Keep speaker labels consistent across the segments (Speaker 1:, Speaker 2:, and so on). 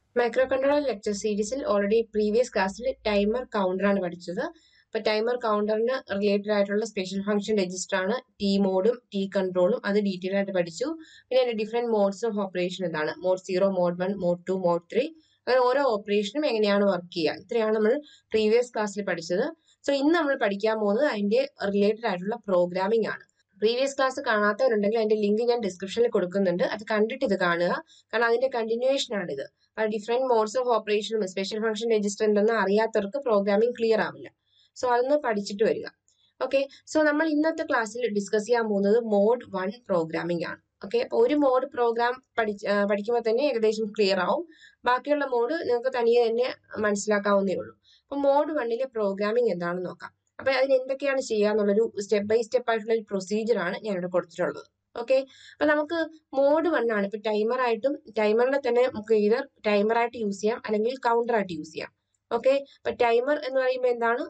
Speaker 1: micro controller lecture സീരീസിൽ already previous ക്ലാസ്സിൽ timer counter ആണ് പഠിച്ചത് അപ്പൊ ടൈമർ കൗണ്ടറിന് റിലേറ്റഡ് ആയിട്ടുള്ള സ്പെഷ്യൽ ഫംഗ്ഷൻ രജിസ്റ്റർ ആണ് ടി മോഡും ടി കൺട്രോളും അത് ഡീറ്റെയിൽ ആയിട്ട് പഠിച്ചു പിന്നെ അതിന്റെ ഡിഫറെന്റ് മോഡ്സ് ഓഫ് ഓപ്പറേഷൻ എന്താണ് mode zero mode one mode two mode three അങ്ങനെ ഓരോ ഓപ്പറേഷനും എങ്ങനെയാണ് വർക്ക് ചെയ്യുക ഇത്രയാണ് നമ്മൾ പ്രീവിയസ് ക്ലാസ്സിൽ പഠിച്ചത് സോ ഇന്ന് നമ്മൾ പഠിക്കാൻ പോകുന്നത് അതിന്റെ റിലേറ്റഡ് ആയിട്ടുള്ള പ്രോഗ്രാമിംഗ് ആണ് പ്രീവിയസ് ക്ലാസ് കാണാത്തവരുണ്ടെങ്കിൽ അതിന്റെ ലിങ്ക് ഞാൻ ഡിസ്ക്രിപ്ഷനിൽ കൊടുക്കുന്നുണ്ട് അത് കണ്ടിട്ട് ഇത് കാണുക കാരണം അതിന്റെ കണ്ടിന്യൂവേഷൻ ആണിത് ഡിഫറെന്റ് മോഡ്സ് ഓഫ് ഓപ്പറേഷനും സ്പെഷ്യൽ ഫംഗ്ഷൻ രജിസ്റ്റർ എന്തെന്ന് അറിയാത്തവർക്ക് പ്രോഗ്രാമിംഗ് ക്ലിയർ ആവില്ല സോ അതൊന്ന് പഠിച്ചിട്ട് വരിക ഓക്കെ സോ നമ്മൾ ഇന്നത്തെ ക്ലാസ്സിൽ ഡിസ്കസ് ചെയ്യാൻ പോകുന്നത് മോഡ് വൺ പ്രോഗ്രാമിംഗ് ആണ് ഓക്കെ അപ്പൊ ഒരു മോഡ് പ്രോഗ്രാം പഠിച്ച് പഠിക്കുമ്പോൾ തന്നെ ഏകദേശം ക്ലിയർ ആവും ബാക്കിയുള്ള മോഡ് നിങ്ങൾക്ക് തനിയെ തന്നെ മനസ്സിലാക്കാവുന്നേ ഉള്ളൂ അപ്പൊ മോഡ് വണ്ണിലെ പ്രോഗ്രാമിംഗ് എന്താണെന്ന് നോക്കാം അപ്പൊ അതിന് എന്തൊക്കെയാണ് ചെയ്യാന്നുള്ളൊരു സ്റ്റെപ്പ് ബൈ സ്റ്റെപ്പ് ആയിട്ടുള്ള ഒരു പ്രൊസീജിയർ ആണ് ഞാനിവിടെ കൊടുത്തിട്ടുള്ളത് ഓക്കെ അപ്പൊ നമുക്ക് മോഡ് വൺ ആണ് ഇപ്പൊ ടൈമർ ആയിട്ടും ടൈമറിനെ തന്നെ നമുക്ക് ഇതർ ടൈമർ ആയിട്ട് യൂസ് ചെയ്യാം അല്ലെങ്കിൽ കൗണ്ടർ ആയിട്ട് യൂസ് ചെയ്യാം ഓക്കെ അപ്പൊ ടൈമർ എന്ന് പറയുമ്പോൾ എന്താണ്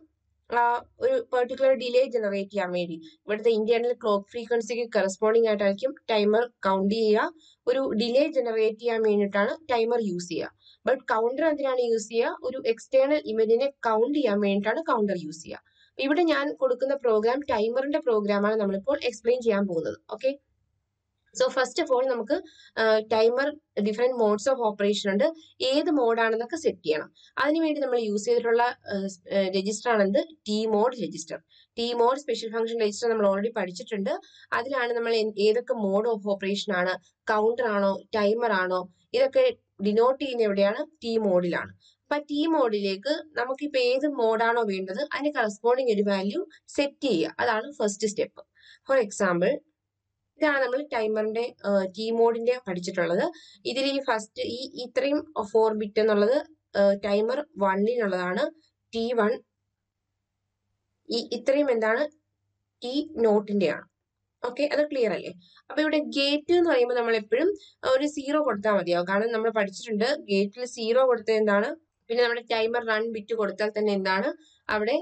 Speaker 1: ഒരു പെർട്ടിക്കുലർ ഡിലേ ജനറേറ്റ് ചെയ്യാൻ വേണ്ടി ഇവിടുത്തെ ഇന്ത്യനിൽ ക്ലോക്ക് ഫ്രീക്വൻസിക്ക് കറസ്പോണ്ടിങ് ആയിട്ടായിരിക്കും ടൈമർ കൗണ്ട് ചെയ്യുക ഒരു ഡിലേ ജനറേറ്റ് ചെയ്യാൻ വേണ്ടിയിട്ടാണ് ടൈമർ യൂസ് ചെയ്യുക ബട്ട് കൗണ്ടർ എന്തിനാണ് യൂസ് ചെയ്യുക ഒരു എക്സ്റ്റേണൽ ഇമേജിനെ കൗണ്ട് ചെയ്യാൻ വേണ്ടിയിട്ടാണ് കൗണ്ടർ യൂസ് ചെയ്യുക ഇവിടെ ഞാൻ കൊടുക്കുന്ന പ്രോഗ്രാം ടൈമറിന്റെ പ്രോഗ്രാമാണ് നമ്മളിപ്പോൾ എക്സ്പ്ലെയിൻ ചെയ്യാൻ പോകുന്നത് okay so first of all നമുക്ക് timer different modes of operation ഉണ്ട് ഏത് മോഡാണെന്നൊക്കെ സെറ്റ് ചെയ്യണം അതിനുവേണ്ടി നമ്മൾ യൂസ് ചെയ്തിട്ടുള്ള രജിസ്റ്റർ ആണെന്ത് T mode register T mode special function register നമ്മൾ ഓൾറെഡി പഠിച്ചിട്ടുണ്ട് അതിലാണ് നമ്മൾ ഏതൊക്കെ മോഡ് ഓഫ് ഓപ്പറേഷൻ ആണ് കൗണ്ടർ ആണോ ടൈമർ ആണോ ഇതൊക്കെ ഡിനോട്ട് ചെയ്യുന്ന എവിടെയാണ് ടി മോഡിലാണ് അപ്പൊ ടി മോഡിലേക്ക് നമുക്കിപ്പോ ഏത് മോഡാണോ വേണ്ടത് അതിന് കറസ്പോണ്ടിങ് ഒരു വാല്യൂ സെറ്റ് ചെയ്യുക അതാണ് ഫസ്റ്റ് സ്റ്റെപ്പ് ഫോർ എക്സാമ്പിൾ ഇതാണ് നമ്മൾ ടൈമറിന്റെ ടി മോഡിന്റെ പഠിച്ചിട്ടുള്ളത് ഇതിൽ ഈ ഫസ്റ്റ് ഈ ഇത്രയും ഫോർ ബിറ്റ് എന്നുള്ളത് ടൈമർ വണ്ണിനുള്ളതാണ് ടി വൺ ഈ ഇത്രയും എന്താണ് ടി നോട്ടിന്റെ ആണ് ഓക്കെ അത് ക്ലിയർ അല്ലേ അപ്പൊ ഇവിടെ ഗേറ്റ് എന്ന് പറയുമ്പോൾ നമ്മൾ എപ്പോഴും ഒരു സീറോ കൊടുത്താൽ മതിയാവും കാരണം നമ്മൾ പഠിച്ചിട്ടുണ്ട് ഗേറ്റിൽ സീറോ കൊടുത്തത് എന്താണ് പിന്നെ നമ്മുടെ ടൈമർ റൺ ബിറ്റ് കൊടുത്താൽ തന്നെ എന്താണ് അവിടെ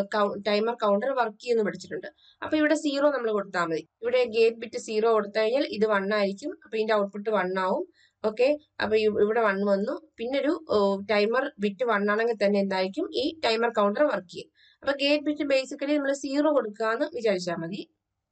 Speaker 1: ടൈമർ കൗണ്ടർ വർക്ക് ചെയ്യുന്നു പഠിച്ചിട്ടുണ്ട് അപ്പൊ ഇവിടെ സീറോ നമ്മൾ കൊടുത്താൽ മതി ഇവിടെ ഗേറ്റ് ബിറ്റ് സീറോ കൊടുത്തു കഴിഞ്ഞാൽ ഇത് വൺ ആയിരിക്കും അപ്പൊ ഇതിന്റെ ഔട്ട്പുട്ട് വൺ ആവും ഓക്കെ അപ്പൊ ഇവിടെ വൺ വന്നു പിന്നെ ഒരു ടൈമർ ബിറ്റ് വൺ ആണെങ്കിൽ തന്നെ എന്തായിരിക്കും ഈ ടൈമർ കൗണ്ടർ വർക്ക് ചെയ്യും അപ്പൊ ഗേറ്റ് ബിറ്റ് ബേസിക്കലി നമ്മൾ സീറോ കൊടുക്കാന്ന് വിചാരിച്ചാൽ മതി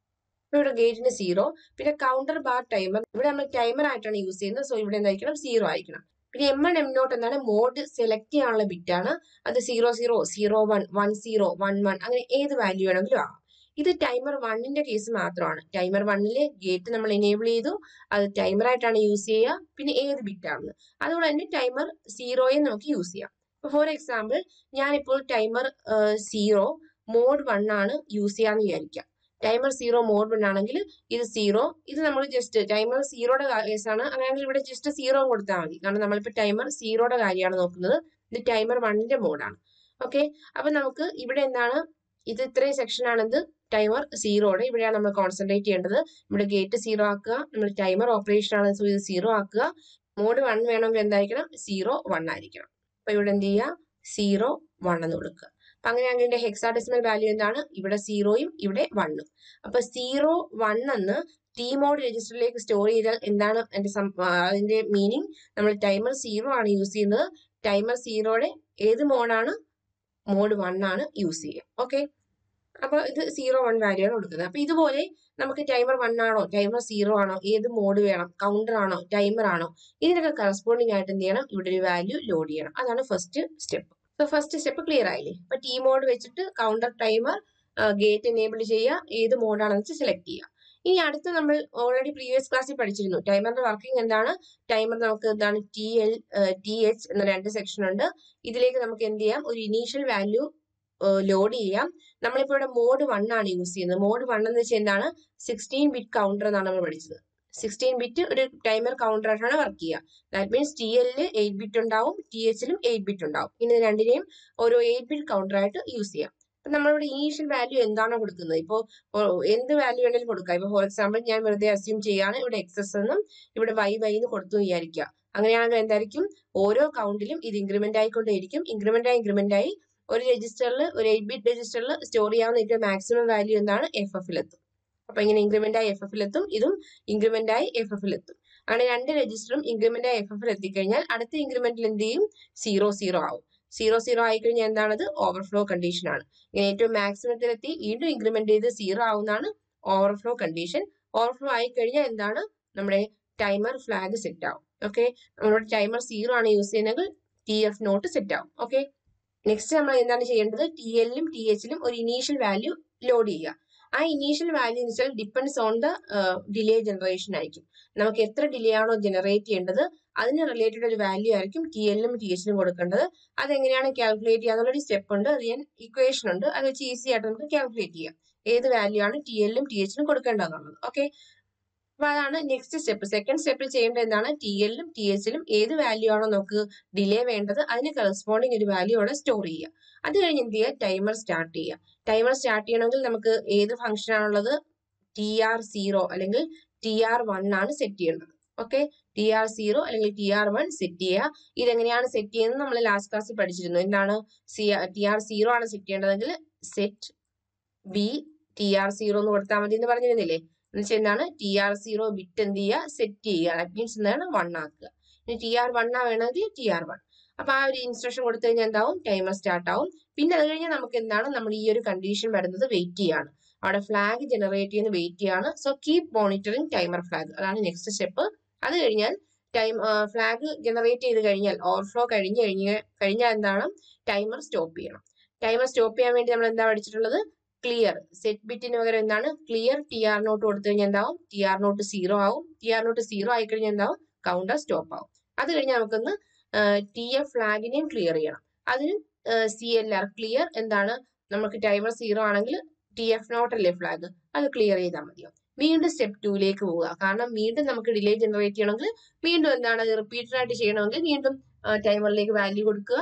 Speaker 1: ഇവിടെ ഗേറ്റിന് സീറോ പിന്നെ കൗണ്ടർ ബാർ ടൈമർ ഇവിടെ നമ്മൾ ടൈമർ ആയിട്ടാണ് യൂസ് ചെയ്യുന്നത് സോ ഇവിടെ എന്തായിരിക്കണം സീറോ ആയിരിക്കണം പിന്നെ എം എൻ എം നോട്ട് എന്താണ് മോഡ് സെലക്ട് ചെയ്യാനുള്ള ബിറ്റ് ആണ് അത് zero zero zero one one zero one one അങ്ങനെ ഏത് വാല്യൂ വേണമെങ്കിലും ആകാം ഇത് ടൈമർ വണ്ണിന്റെ കേസ് മാത്രമാണ് ടൈമർ വണ്ണില് ഗേറ്റ് നമ്മൾ എനേബിൾ ചെയ്തു അത് ടൈമർ ആയിട്ടാണ് യൂസ് ചെയ്യുക പിന്നെ ഏത് ബിറ്റ് ആണെന്ന് അതുകൊണ്ട് തന്നെ ടൈമർ സീറോയെ നമുക്ക് യൂസ് ചെയ്യാം ഫോർ എക്സാമ്പിൾ ഞാനിപ്പോൾ ടൈമർ സീറോ മോഡ് വൺ ആണ് യൂസ് ചെയ്യാന്ന് വിചാരിക്കാം ടൈമർ സീറോ മോഡ് വൺ ആണെങ്കിൽ ഇത് സീറോ ഇത് നമ്മൾ ജസ്റ്റ് ടൈമർ സീറോയുടെ കേസാണ് അങ്ങനെയാണെങ്കിൽ ഇവിടെ ജസ്റ്റ് സീറോ കൊടുത്താൽ മതി കാരണം നമ്മളിപ്പോൾ ടൈമർ സീറോയുടെ കാര്യമാണ് നോക്കുന്നത് ഇത് ടൈമർ വണ്ണിന്റെ മോഡാണ് ഓക്കെ അപ്പൊ നമുക്ക് ഇവിടെ എന്താണ് ഇത് ഇത്രയും സെക്ഷൻ ആണെന്ത് ടൈമർ സീറോയുടെ ഇവിടെയാണ് നമ്മൾ കോൺസെൻട്രേറ്റ് ചെയ്യേണ്ടത് ഇവിടെ ഗേറ്റ് സീറോ ആക്കുക നമ്മൾ ടൈമർ ഓപ്പറേഷൻ ആണ് സോ ഇത് സീറോ ആക്കുക മോഡ് വൺ വേണമെങ്കിൽ എന്തായിരിക്കണം സീറോ വൺ ആയിരിക്കണം അപ്പൊ ഇവിടെ എന്ത് ചെയ്യുക സീറോ വൺ എന്ന് കൊടുക്കുക അപ്പൊ അങ്ങനെയാണെങ്കിൽ ഇതിന്റെ ഹെക്സാഡെസിമൽ വാല്യൂ എന്താണ് ഇവിടെ സീറോയും ഇവിടെ വണ്ണും അപ്പൊ സീറോ വൺ എന്ന് ടി മോഡ് രജിസ്റ്ററിലേക്ക് സ്റ്റോർ ചെയ്താൽ എന്താണ് എന്റെ അതിന്റെ മീനിങ് നമ്മൾ ടൈമർ സീറോ ആണ് യൂസ് ചെയ്യുന്നത് ടൈമർ സീറോയുടെ ഏത് മോഡാണ് മോഡ് വൺ ആണ് യൂസ് ചെയ്യുക ഓക്കെ അപ്പൊ ഇത് സീറോ വൺ വാല്യൂ ആണ് കൊടുക്കുന്നത് അപ്പൊ ഇതുപോലെ നമുക്ക് ടൈമർ വൺ ആണോ ടൈമർ സീറോ ആണോ ഏത് മോഡ് വേണം കൗണ്ടർ ആണോ ടൈമർ ആണോ ഇതിനൊക്കെ കറസ്പോണ്ടിങ് ആയിട്ട് എന്ത് ചെയ്യണം ഇവിടെ ഒരു വാല്യൂ ലോഡ് ചെയ്യണം അതാണ് first step so first step clear ആയില്ലേ അപ്പൊ ടി മോഡ് വെച്ചിട്ട് കൗണ്ടർ ടൈമർ ഗേറ്റ് എനേബിൾ ചെയ്യുക ഏത് മോഡാണെന്ന് വെച്ച് സെലക്ട് ചെയ്യുക ഇനി അടുത്ത് നമ്മൾ ഓൾറെഡി പ്രീവിയസ് ക്ലാസ്സിൽ പഠിച്ചിരുന്നു ടൈമറിന്റെ വർക്കിംഗ് എന്താണ് ടൈമർ നമുക്ക് എന്താണ് ടി എൽ ടി എച്ച് എന്ന രണ്ട് സെക്ഷൻ ഉണ്ട് ഇതിലേക്ക് നമുക്ക് എന്ത് ചെയ്യാം ഒരു ഇനീഷ്യൽ വാല്യൂ ലോഡ് ചെയ്യാം നമ്മളിപ്പോൾ ഇവിടെ മോഡ് വൺ ആണ് യൂസ് ചെയ്യുന്നത് മോഡ് വൺ എന്ന് വെച്ചാൽ എന്താണ് സിക്സ്റ്റീൻ ബിറ്റ് കൗണ്ടർ എന്നാണ് നമ്മൾ പഠിച്ചത് സിക്സ്റ്റീൻ ബിറ്റ് ഒരു ടൈമർ കൗണ്ടർ ആയിട്ടാണ് വർക്ക് ചെയ്യുക ദാറ്റ് മീൻസ് ടി എല്ലിൽ എയ്റ്റ് ബിറ്റ് ഉണ്ടാവും ടി എച്ചിലും എയ്റ്റ് ബിറ്റ് ഉണ്ടാവും ഇനി രണ്ടിനെയും ഓരോ എയ്റ്റ് ബിറ്റ് കൗണ്ടർ ആയിട്ട് യൂസ് ചെയ്യാം അപ്പൊ നമ്മളിവിടെ ഇനീഷ്യൽ വാല്യൂ എന്താണോ കൊടുക്കുന്നത് ഇപ്പോൾ എന്ത് വാല്യൂ വേണമെങ്കിലും കൊടുക്കാം ഇപ്പൊ ഫോർ എക്സാമ്പിൾ ഞാൻ വെറുതെ അസ്യൂം ചെയ്യാണ് ഇവിടെ എക്സസ് എന്നും ഇവിടെ വൈ വൈ എന്ന് കൊടുത്തു വിചാരിക്കുക അങ്ങനെയാണെങ്കിൽ എന്തായിരിക്കും ഓരോ കൗണ്ടിലും ഇത് ഇൻക്രിമെന്റ് ആയിക്കൊണ്ടേയിരിക്കും ഇൻക്രിമെന്റ് ആയി ഇൻക്രിമെന്റ് ആയി ഒരു രജിസ്റ്ററിൽ ഒരു എയ്റ്റ് ബിറ്റ് രജിസ്റ്ററിൽ സ്റ്റോർ ചെയ്യാവുന്ന ഏറ്റവും മാക്സിമം വാല്യൂ എന്താണ് എഫ് എഫിൽ എത്തും അപ്പൊ ഇങ്ങനെ ഇൻക്രിമെന്റ് ആയി എഫ് എഫിൽ എത്തും ഇതും ഇൻക്രിമെന്റ് ആയി എഫ് എഫിൽ എത്തും അങ്ങനെ രണ്ട് രജിസ്റ്ററും ഇൻക്രിമെന്റ് എഫ് എഫിൽ എത്തിക്കഴിഞ്ഞാൽ അടുത്ത ഇൻക്രിമെന്റിൽ എന്ത് ചെയ്യും സീറോ സീറോ ആവും സീറോ സീറോ ആയി കഴിഞ്ഞാൽ എന്താണത് ഓവർഫ്ലോ കണ്ടീഷൻ ആണ് ഇങ്ങനെ ഏറ്റവും മാക്സിമത്തിലെത്തി വീണ്ടും ഇൻക്രിമെന്റ് ചെയ്ത് സീറോ ആവുന്നതാണ് ഓവർഫ്ലോ കണ്ടീഷൻ ഓവർഫ്ലോ ആയി കഴിഞ്ഞാൽ എന്താണ് നമ്മുടെ ടൈമർ ഫ്ലാഗ് സെറ്റ് ആവും ഓക്കെ നമ്മുടെ ടൈമർ സീറോ ആണ് യൂസ് ചെയ്യുന്നതെങ്കിൽ ടി എഫ് നോട്ട് സെറ്റ് ആവും ഓക്കെ നെക്സ്റ്റ് നമ്മൾ എന്താണ് ചെയ്യേണ്ടത് ടി എല്ലിലും ടി എച്ചിലും ഒരു ഇനീഷ്യൽ വാല്യൂ ലോഡ് ചെയ്യുക ആ ഇനീഷ്യൽ വാല്യൂ എന്ന് വെച്ചാൽ depends on the delay generation ആയിരിക്കും നമുക്ക് എത്ര ഡിലേ ആണോ ജനറേറ്റ് ചെയ്യേണ്ടത് അതിന് റിലേറ്റഡ് ഒരു വാല്യൂ ആയിരിക്കും ടി എല്ലും ടി എച്ചിലും കൊടുക്കേണ്ടത് അതെങ്ങനെയാണ് കാൽക്കുലേറ്റ് ചെയ്യുക എന്നുള്ളൊരു സ്റ്റെപ്പ് ഉണ്ട് അത് ഞാൻ ഇക്വേഷൻ ഉണ്ട് അത് വെച്ച് ഈസി ആയിട്ട് നമുക്ക് കാൽക്കുലേറ്റ് ചെയ്യാം ഏത് വാല്യൂ ആണ് ടി എല്ലും ടി എച്ചിലും കൊടുക്കേണ്ടതെന്നുള്ളത് ഓക്കെ അപ്പൊ അതാണ് നെക്സ്റ്റ് സ്റ്റെപ്പ് സെക്കൻഡ് സ്റ്റെപ്പിൽ ചെയ്യേണ്ടത് എന്താണ് ടി എല്ലും ടി എച്ചിലും ഏത് വാല്യൂ ആണോ നമുക്ക് ഡിലേ വേണ്ടത് അതിന് കറസ്പോണ്ടിങ് ഒരു വാല്യൂ അവിടെ സ്റ്റോർ ചെയ്യുക അത് കഴിഞ്ഞ് എന്ത് ചെയ്യുക ടൈമർ സ്റ്റാർട്ട് ചെയ്യുക ടൈമർ സ്റ്റാർട്ട് ചെയ്യണമെങ്കിൽ നമുക്ക് ഏത് ഫംഗ്ഷൻ ആണുള്ളത് ടി ആർ സീറോ അല്ലെങ്കിൽ ടി ആർ വൺ ആണ് സെറ്റ് ചെയ്യേണ്ടത് ഓക്കെ ടി ആർ സീറോ അല്ലെങ്കിൽ ടി ആർ വൺ സെറ്റ് ചെയ്യുക ഇതെങ്ങനെയാണ് സെറ്റ് ചെയ്യുന്നത് നമ്മൾ ലാസ്റ്റ് ക്ലാസ്സിൽ പഠിച്ചിരുന്നു എന്താണ് സി ടി ആർ സീറോ ആണ് സെറ്റ് ചെയ്യേണ്ടതെങ്കിൽ set B T R zero എന്ന് കൊടുത്താൽ മതി എന്ന് പറഞ്ഞിരുന്നില്ലേ എന്നുവെച്ചാൽ എന്താണ് ടി ആർ സീറോ ബിറ്റ് എന്ത് ചെയ്യുക സെറ്റ് ചെയ്യുക ദാറ്റ് മീൻസ് എന്താണ് വൺ ആക്കുക ഇനി ടി ആർ വൺ ആ വേണമെങ്കിൽ ടി ആർ വൺ അപ്പൊ ആ ഒരു ഇൻസ്ട്രക്ഷൻ കൊടുത്തു കഴിഞ്ഞാൽ എന്താവും ടൈമർ സ്റ്റാർട്ട് ആവും പിന്നെ അത് കഴിഞ്ഞാൽ നമുക്ക് എന്താണ് നമ്മൾ ഈ ഒരു കണ്ടീഷൻ വരുന്നത് വെയിറ്റ് ചെയ്യാണ് അവിടെ ഫ്ലാഗ് ജനറേറ്റ് ചെയ്യുന്ന വെയിറ്റ് ചെയ്യാണ് so keep monitoring timer flag അതാണ് നെക്സ്റ്റ് സ്റ്റെപ്പ് അത് കഴിഞ്ഞാൽ ടൈം ഫ്ലാഗ് ജനറേറ്റ് ചെയ്ത് കഴിഞ്ഞാൽ ഓവർഫ്ലോ കഴിഞ്ഞ് കഴിഞ്ഞ് കഴിഞ്ഞാൽ എന്താണ് ടൈമർ സ്റ്റോപ്പ് ചെയ്യണം ടൈമർ സ്റ്റോപ്പ് ചെയ്യാൻ വേണ്ടി നമ്മൾ എന്താ പഠിച്ചിട്ടുള്ളത് ക്ലിയർ സെറ്റ് ബിറ്റിന് പകരം എന്താണ് ക്ലിയർ ടി ആർ നോട്ട് കൊടുത്തു കഴിഞ്ഞാൽ എന്താവും ടി ആർ നോട്ട് സീറോ ആവും ടി ആർ നോട്ട് സീറോ ആയി കഴിഞ്ഞാൽ എന്താവും കൗണ്ടർ സ്റ്റോപ്പ് ആവും അത് കഴിഞ്ഞ് നമുക്കൊന്ന് ടി എഫ് ഫ്ലാഗിനെയും ക്ലിയർ ചെയ്യണം അതിന് സി എൽ ആർ ക്ലിയർ എന്താണ് നമുക്ക് ടൈമർ സീറോ ആണെങ്കിൽ ടി എഫ് നോട്ട് അല്ലേ ഫ്ലാഗ് അത് ക്ലിയർ ചെയ്താൽ മതിയോ വീണ്ടും സ്റ്റെപ്പ് ടൂയിലേക്ക് പോവുക കാരണം വീണ്ടും നമുക്ക് ഡിലേ ജനറേറ്റ് ചെയ്യണമെങ്കിൽ വീണ്ടും എന്താണ് റിപ്പീറ്റഡ് ആയിട്ട് ചെയ്യണമെങ്കിൽ വീണ്ടും ടൈമറിലേക്ക് വാല്യൂ കൊടുക്കുക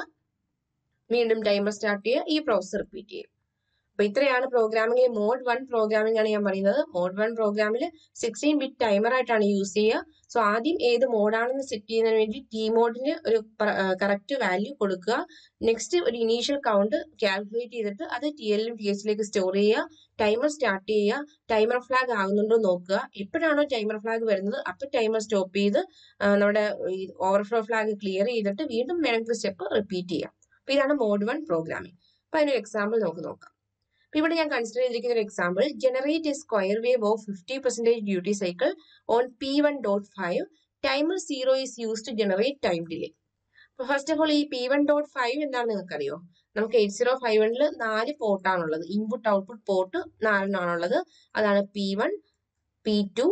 Speaker 1: വീണ്ടും ടൈമർ സ്റ്റാർട്ട് ചെയ്യുക ഈ പ്രോസസ് റിപ്പീറ്റ് ചെയ്യും അപ്പൊ ഇത്രയാണ് പ്രോഗ്രാമിംഗിൽ മോഡ് വൺ പ്രോഗ്രാമിംഗ് ആണ് ഞാൻ പറയുന്നത് മോഡ് വൺ പ്രോഗ്രാമിൽ സിക്സ്റ്റീൻ ബിറ്റ് ടൈമർ ആയിട്ടാണ് യൂസ് ചെയ്യുക സോ ആദ്യം ഏത് മോഡാണെന്ന് സെറ്റ് ചെയ്യുന്നതിന് വേണ്ടി ടി മോഡിന് ഒരു കറക്റ്റ് വാല്യൂ കൊടുക്കുക നെക്സ്റ്റ് ഒരു ഇനീഷ്യൽ കൗണ്ട് കാൽക്കുലേറ്റ് ചെയ്തിട്ട് അത് ടി എല്ലും ടി എച്ചിലേക്ക് സ്റ്റോർ ചെയ്യുക ടൈമർ സ്റ്റാർട്ട് ചെയ്യുക ടൈമർ ഫ്ലാഗ് ആകുന്നുണ്ടോ നോക്കുക എപ്പോഴാണോ ടൈമർ ഫ്ലാഗ് വരുന്നത് അപ്പോൾ ടൈമർ സ്റ്റോപ്പ് ചെയ്ത് നമ്മുടെ ഓവർഫ്ലോ ഫ്ലാഗ് ക്ലിയർ ചെയ്തിട്ട് വീണ്ടും വേണമെങ്കിൽ സ്റ്റെപ്പ് റിപ്പീറ്റ് ചെയ്യാം അപ്പൊ ഇതാണ് മോഡ് വൺ പ്രോഗ്രാമിംഗ് അപ്പൊ അതിനൊരു എക്സാമ്പിൾ നമുക്ക് നോക്കാം അപ്പൊ ഇവിടെ ഞാൻ കൺസിഡർ ചെയ്തിരിക്കുന്ന ഒരു example generate a square wave of fifty percentage duty cycle on P one dot five timer zero is use to generate time delay അപ്പൊ ഫസ്റ്റ് ഓഫ് ഓൾ ഈ പി വൺ ഡോട്ട് ഫൈവ് എന്താണെന്ന് നിങ്ങൾക്കറിയോ നമുക്ക് eight zero five വണ്ണിൽ നാല് പോർട്ടാണുള്ളത് input output port നാലെണ്ണാണുള്ളത് അതാണ് P one P two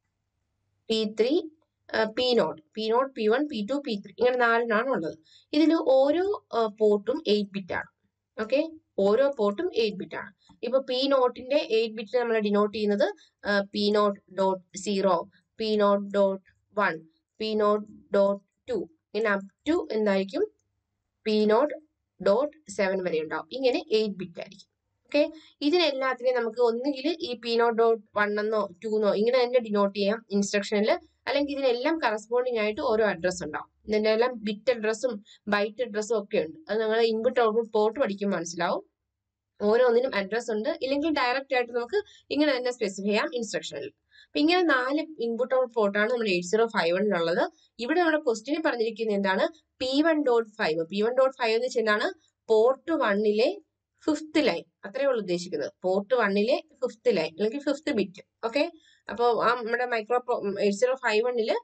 Speaker 1: P three P naught P naught P one P two P three ഇങ്ങനെ നാലെണ്ണാണ് ഉള്ളത് ഇതിൽ ഓരോ പോർട്ടും എയ്റ്റ് ബിറ്റ് ആണ് ഓക്കെ ഓരോ പോർട്ടും എയ്റ്റ് ബിറ്റ് ആണ് ഇപ്പൊ പി നോട്ടിന്റെ എയ്റ്റ് ബിറ്റ് നമ്മൾ ഡിനോട്ട് ചെയ്യുന്നത് P naught dot zero P naught dot one P naught dot two ഇങ്ങനെ അപ് ടു എന്തായിരിക്കും പി നോട്ട് ഡോട്ട് സെവൻ വരെ ഉണ്ടാവും ഇങ്ങനെ എയ്റ്റ് ബിറ്റ് ആയിരിക്കും ഓക്കെ ഇതിനെല്ലാത്തിനെയും നമുക്ക് ഒന്നുകിൽ ഈ പി നോട്ട് ഡോട്ട് വൺ എന്നോ ടു എന്നോ ഇങ്ങനെ തന്നെ ഡിനോട്ട് ചെയ്യാം ഇൻസ്ട്രക്ഷനിൽ അല്ലെങ്കിൽ ഇതിനെല്ലാം കറസ്പോണ്ടിങ് ആയിട്ട് ഓരോ അഡ്രസ്സ് ഉണ്ടാവും ഇതിന്റെ എല്ലാം ബിറ്റ് അഡ്രസ്സും ബൈറ്റ് അഡ്രസ്സും ഒക്കെ ഉണ്ട് അത് നിങ്ങൾ ഇൻപുട്ട് ഔട്ട്പുട്ട് പോർട്ട് പഠിക്കുമ്പോൾ മനസ്സിലാവും ഓരോന്നിനും അഡ്രസ്സ് ഉണ്ട് ഇല്ലെങ്കിൽ ഡയറക്റ്റ് ആയിട്ട് നമുക്ക് ഇങ്ങനെ തന്നെ സ്പെസിഫൈ ചെയ്യാം ഇൻസ്ട്രക്ഷനിൽ അപ്പൊ ഇങ്ങനെ നാല് ഇൻപുട്ട് ഔട്ട് പോർട്ടാണ് നമ്മുടെ എയ്റ്റ് സീറോ ഫൈവ് വണ്ണിലുള്ളത് ഇവിടെ നമ്മുടെ ക്വസ്റ്റിന് പറഞ്ഞിരിക്കുന്നത് എന്താണ് P one dot five P one dot five എന്ന് വെച്ചാൽ എന്താണ് പോർട്ട് വണ്ണിലെ ഫിഫ്ത്ത് ലൈൻ അത്രയേ ഉള്ളൂ ഉദ്ദേശിക്കുന്നത് പോർട്ട് വണ്ണിലെ ഫിഫ്ത്ത് ലൈൻ അല്ലെങ്കിൽ ഫിഫ്ത്ത് ബിറ്റ് ഓക്കെ അപ്പോൾ ആ നമ്മുടെ മൈക്രോ എയ്റ്റ് സീറോ ഫൈവ് വണ്ണില്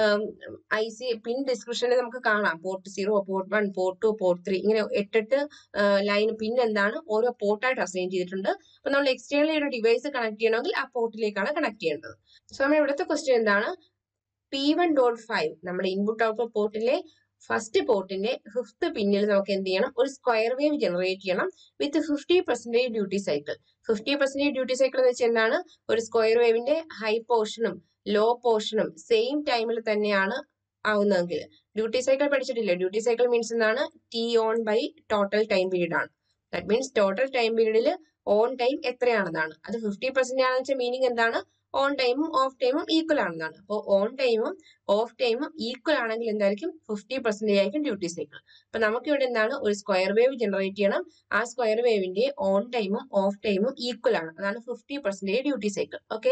Speaker 1: ഐ സി പിൻ ഡിസ്ക്രിപ്ഷനിൽ നമുക്ക് കാണാം port zero port one port two port three ഇങ്ങനെ എട്ടെട്ട് ലൈൻ പിൻ എന്താണ് ഓരോ പോർട്ടായിട്ട് അസൈൻ ചെയ്തിട്ടുണ്ട് അപ്പൊ നമ്മൾ എക്സ്റ്റേണലി ഒരു ഡിവൈസ് കണക്ട് ചെയ്യണമെങ്കിൽ ആ പോർട്ടിലേക്കാണ് കണക്ട് ചെയ്യേണ്ടത് സോ നമ്മുടെ ഇവിടുത്തെ ക്വസ്റ്റ്യൻ എന്താണ് പി വൺ ഡോട്ട് ഫൈവ് നമ്മുടെ ഇൻപുട്ട് ഔട്ട്പുട്ട് പോർട്ടിലെ ഫസ്റ്റ് പോർട്ടിന്റെ ഫിഫ്ത്ത് പിന്നിൽ നമുക്ക് എന്ത് ചെയ്യണം ഒരു സ്ക്വയർ വേവ് ജനറേറ്റ് ചെയ്യണം with fifty percentage duty cycle fifty percentage duty cycle എന്ന് വെച്ചാൽ എന്താണ് ഒരു സ്ക്വയർ വേവിന്റെ ഹൈ പോർഷനും ലോ പോർഷനും സെയിം ടൈമിൽ തന്നെയാണ് ആവുന്നതെങ്കിൽ ഡ്യൂട്ടി സൈക്കിൾ പഠിച്ചിട്ടില്ലേ ഡ്യൂട്ടി സൈക്കിൾ മീൻസ് എന്താണ് T on by total time period ആണ് ദാറ്റ് മീൻസ് ടോട്ടൽ ടൈം പീരീഡിൽ ഓൺ ടൈം എത്രയാണെന്നാണ് അത് ഫിഫ്റ്റി പെർസെന്റ് ആണെന്ന് വെച്ചാൽ മീനിങ് എന്താണ് ഓൺ ടൈമും ഓഫ് ടൈമും ഈക്വൽ ആണെന്നാണ് അപ്പോൾ ഓൺ ടൈമും ഓഫ് ടൈമും ഈക്വൽ ആണെങ്കിൽ എന്തായിരിക്കും ഫിഫ്റ്റി പെർസെന്റേജ് ആയിരിക്കും ഡ്യൂട്ടി സൈക്കിൾ അപ്പൊ നമുക്ക് ഇവിടെ എന്താണ് ഒരു സ്ക്വയർ വേവ് ജനറേറ്റ് ചെയ്യണം ആ സ്ക്വയർ വേവിന്റെ ഓൺ ടൈമും ഓഫ് ടൈമും ഈക്വൽ ആണ് അതാണ് fifty percentage duty cycle okay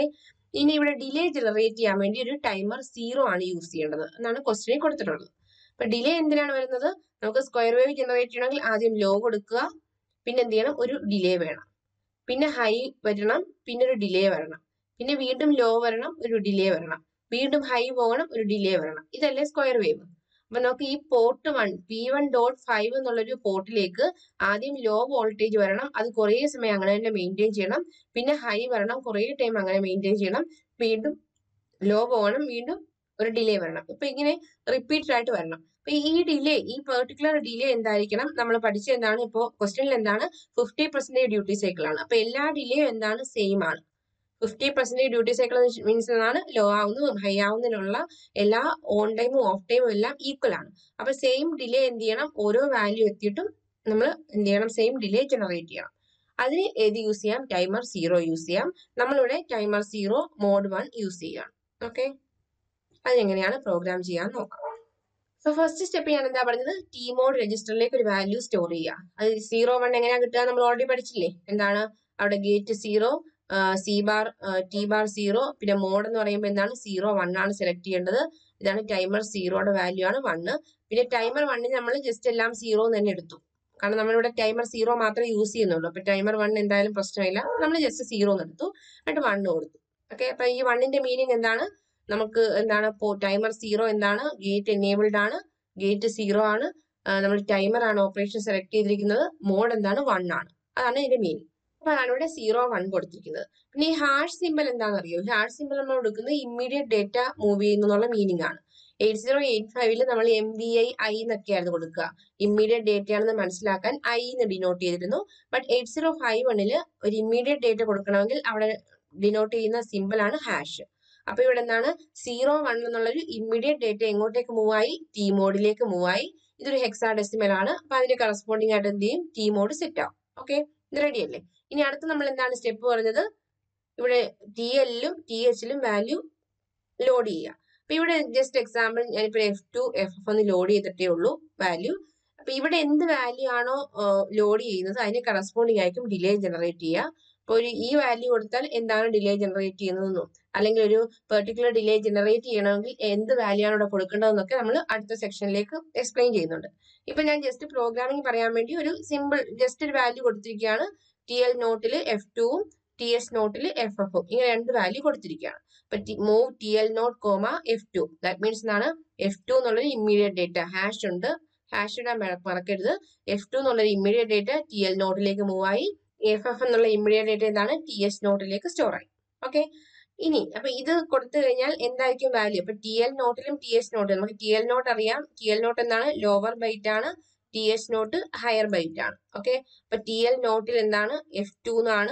Speaker 1: ഇനി ഇവിടെ ഡിലേ ജനറേറ്റ് ചെയ്യാൻ വേണ്ടി ഒരു ടൈമർ സീറോ ആണ് യൂസ് ചെയ്യേണ്ടത് എന്നാണ് ക്വസ്റ്റിനിൽ കൊടുത്തിട്ടുള്ളത് അപ്പൊ ഡിലേ എന്തിനാണ് വരുന്നത് നമുക്ക് സ്ക്വയർ വേവ് ജനറേറ്റ് ചെയ്യണമെങ്കിൽ ആദ്യം ലോ കൊടുക്കുക പിന്നെ എന്ത് ചെയ്യണം ഒരു ഡിലേ വേണം പിന്നെ ഹൈ വരണം പിന്നെ ഒരു ഡിലേ വരണം പിന്നെ വീണ്ടും ലോ വരണം ഒരു ഡിലേ വരണം വീണ്ടും ഹൈ പോകണം ഒരു ഡിലേ വരണം ഇതല്ലേ സ്ക്വയർ വേവ് അപ്പൊ നമുക്ക് ഈ port one P one dot five എന്നുള്ളൊരു പോർട്ടിലേക്ക് ആദ്യം ലോ വോൾട്ടേജ് വരണം അത് കുറേ സമയം അങ്ങനെ തന്നെ മെയിൻറ്റെയിൻ ചെയ്യണം പിന്നെ ഹൈ വരണം കുറേ ടൈം അങ്ങനെ മെയിൻറ്റെയിൻ ചെയ്യണം വീണ്ടും ലോ പോകണം വീണ്ടും ഒരു ഡിലേ വരണം ഇപ്പൊ ഇങ്ങനെ റിപ്പീറ്റഡ് ആയിട്ട് വരണം അപ്പൊ ഈ ഡിലേ ഈ പെർട്ടിക്കുലർ ഡിലേ എന്തായിരിക്കണം നമ്മൾ പഠിച്ച എന്താണ് ഇപ്പോൾ ക്വസ്റ്റ്യനിൽ എന്താണ് ഫിഫ്റ്റി പെർസെന്റേജ് ഡ്യൂട്ടി സൈക്കിൾ ആണ് അപ്പൊ എല്ലാ ഡിലേ എന്താണ് സെയിം ആണ് fifty percentage duty cycle means എന്താണ് ലോ ആവുന്നതും ഹൈ ആവുന്നതിനുള്ള എല്ലാ ഓൺ ടൈമും ഓഫ് ടൈമും എല്ലാം ഈക്വൽ ആണ് അപ്പൊ സെയിം ഡിലേ എന്ത് ചെയ്യണം ഓരോ വാല്യൂ എത്തിയിട്ടും നമ്മൾ എന്ത് ചെയ്യണം സെയിം ഡിലേ ജനറേറ്റ് ചെയ്യണം അതിന് ഏത് യൂസ് ചെയ്യാം ടൈമർ സീറോ യൂസ് ചെയ്യാം നമ്മളിവിടെ timer zero mode one use ചെയ്യുകയാണ് ഓക്കെ അതെങ്ങനെയാണ് പ്രോഗ്രാം ചെയ്യാൻ നോക്കാം സോ ഫസ്റ്റ് സ്റ്റെപ്പ് ഞാൻ എന്താ പറഞ്ഞത് ടി മോഡ് രജിസ്റ്ററിലേക്ക് ഒരു വാല്യൂ സ്റ്റോർ ചെയ്യുക അത് സീറോ വൺ എങ്ങനെയാ കിട്ടുക നമ്മൾ ഓൾറെഡി പഠിച്ചില്ലേ എന്താണ് അവിടെ gate zero C bar T bar zero പിന്നെ മോഡ് എന്ന് പറയുമ്പോൾ എന്താണ് സീറോ വൺ ആണ് സെലക്ട് ചെയ്യേണ്ടത് ഇതാണ് ടൈമർ സീറോയുടെ വാല്യൂ ആണ് വണ്ണ് പിന്നെ ടൈമർ വണ്ണിന് നമ്മൾ ജസ്റ്റ് എല്ലാം സീറോ തന്നെ എടുത്തു കാരണം നമ്മളിവിടെ ടൈമർ സീറോ മാത്രമേ യൂസ് ചെയ്യുന്നുള്ളൂ അപ്പൊ ടൈമർ വൺ എന്തായാലും പ്രശ്നമില്ല നമ്മൾ ജസ്റ്റ് സീറോ എന്ന് എടുത്തു എന്നിട്ട് വണ്ണ് കൊടുത്തു ഓക്കെ അപ്പൊ ഈ വണ്ണിന്റെ മീനിങ് എന്താണ് നമുക്ക് എന്താണ് ടൈമർ സീറോ എന്താണ് ഗേറ്റ് എനേബിൾഡ് ആണ് ഗേറ്റ് സീറോ ആണ് നമ്മൾ ടൈമർ ആണ് ഓപ്പറേഷൻ സെലക്ട് ചെയ്തിരിക്കുന്നത് മോഡ് എന്താണ് വൺ ആണ് അതാണ് ഇതിന്റെ മീനിങ് അപ്പൊ അതാണ് ഇവിടെ സീറോ വൺ കൊടുത്തിരിക്കുന്നത് പിന്നെ ഈ ഹാഷ് സിമ്പിൾ എന്താണെന്ന് അറിയോ ഹാഷ് സിമ്പിൾ നമ്മൾ കൊടുക്കുന്നത് ഇമ്മീഡിയറ്റ് ഡേറ്റ മൂവ് ചെയ്യുന്നു എന്നുള്ള മീനിങ് ആണ് എയ്റ്റ് സീറോ എയ്റ്റ് ഫൈവില് നമ്മൾ എം വി ഐ ഐ എന്നൊക്കെയായിരുന്നു കൊടുക്കുക ഇമ്മീഡിയറ്റ് ഡേറ്റ ആണെന്ന് മനസ്സിലാക്കാൻ ഐ എന്ന് ഡിനോട്ട് ചെയ്തിരുന്നു ബട്ട് എയ്റ്റ് സീറോ ഫൈവ് വണ്ണില് ഒരു ഇമ്മീഡിയറ്റ് ഡേറ്റ കൊടുക്കണമെങ്കിൽ അവിടെ ഡിനോട്ട് ചെയ്യുന്ന സിമ്പിൾ ആണ് ഹാഷ് അപ്പൊ ഇവിടെ എന്താണ് സീറോ വൺ എന്നുള്ളൊരു ഇമ്മീഡിയറ്റ് ഡേറ്റ എങ്ങോട്ടേക്ക് മൂവ് ആയി ടി മോഡിലേക്ക് മൂവ് ആയി ഇതൊരു ഹെക്സാ ഡെസിമൽ ആണ് അപ്പൊ അതിന്റെ കറസ്പോണ്ടിങ് ആയിട്ട് എന്ത് ചെയ്യും ടി മോഡ് സെറ്റ് ആവും ഓക്കെ ഇത് റെഡി അല്ലേ ഇനി അടുത്ത് നമ്മൾ എന്താണ് സ്റ്റെപ്പ് പറഞ്ഞത് ഇവിടെ ടി എല്ലിലും ടി എച്ചിലും വാല്യൂ ലോഡ് ചെയ്യുക അപ്പൊ ഇവിടെ ജസ്റ്റ് എക്സാമ്പിൾ ഞാനിപ്പോ എഫ് ടു എഫ് എഫ് ഒന്ന് ലോഡ് ചെയ്തിട്ടേ ഉള്ളൂ വാല്യൂ അപ്പൊ ഇവിടെ എന്ത് വാല്യൂ ആണോ ലോഡ് ചെയ്യുന്നത് അതിന് കറസ്പോണ്ടിങ് ആയിരിക്കും ഡിലേ ജനറേറ്റ് ചെയ്യുക അപ്പൊ ഒരു ഈ വാല്യൂ കൊടുത്താൽ എന്താണ് ഡിലേ ജനറേറ്റ് ചെയ്യുന്നതെന്നും അല്ലെങ്കിൽ ഒരു പെർട്ടിക്കുലർ ഡിലേ ജനറേറ്റ് ചെയ്യണമെങ്കിൽ എന്ത് വാല്യൂ ആണ് ഇവിടെ കൊടുക്കേണ്ടതെന്നൊക്കെ നമ്മൾ അടുത്ത സെക്ഷനിലേക്ക് എക്സ്പ്ലെയിൻ ചെയ്യുന്നുണ്ട് ഇപ്പൊ ഞാൻ ജസ്റ്റ് പ്രോഗ്രാമിംഗ് പറയാൻ വേണ്ടി ഒരു സിമ്പിൾ ജസ്റ്റ് ഒരു വാല്യൂ കൊടുത്തിരിക്കുകയാണ് ടി എൽ നോട്ടിൽ എഫ് ടുവും ടി എസ് നോട്ടിൽ എഫ് എഫും ഇങ്ങനെ രണ്ട് വാല്യൂ കൊടുത്തിരിക്കുകയാണ് അപ്പൊ move T L nought comma F two that means എന്താണ് എഫ് ടു എന്നുള്ളൊരു ഇമ്മീഡിയറ്റ് ഡേറ്റ ഹാഷ് ഉണ്ട് ഹാഷ് ഇടാൻ മറക്കരുത് എഫ് ടു എന്നുള്ളൊരു ഇമ്മീഡിയറ്റ് ഡേറ്റ ടി എൽ നോട്ടിലേക്ക് മൂവ് ആയി എഫ് എഫ് എന്നുള്ള ഇമ്മീഡിയറ്റ് ഡേറ്റ എന്താണ് ടി എസ് നോട്ടിലേക്ക് സ്റ്റോർ ആയി ഓക്കെ ഇനി അപ്പൊ ഇത് കൊടുത്തു കഴിഞ്ഞാൽ എന്തായിരിക്കും വാല്യൂ അപ്പൊ ടി എൽ നോട്ടിലും ടി എസ് നോട്ടിലും നമുക്ക് ടി എൽ നോട്ട് അറിയാം ടി എൽ നോട്ട് എന്താണ് ലോവർ ബൈറ്റ് ആണ് T S nought higher byte ആണ് ഓക്കെ അപ്പൊ ടി എൽ നോട്ടിൽ എന്താണ് എഫ് ടു എന്നാണ്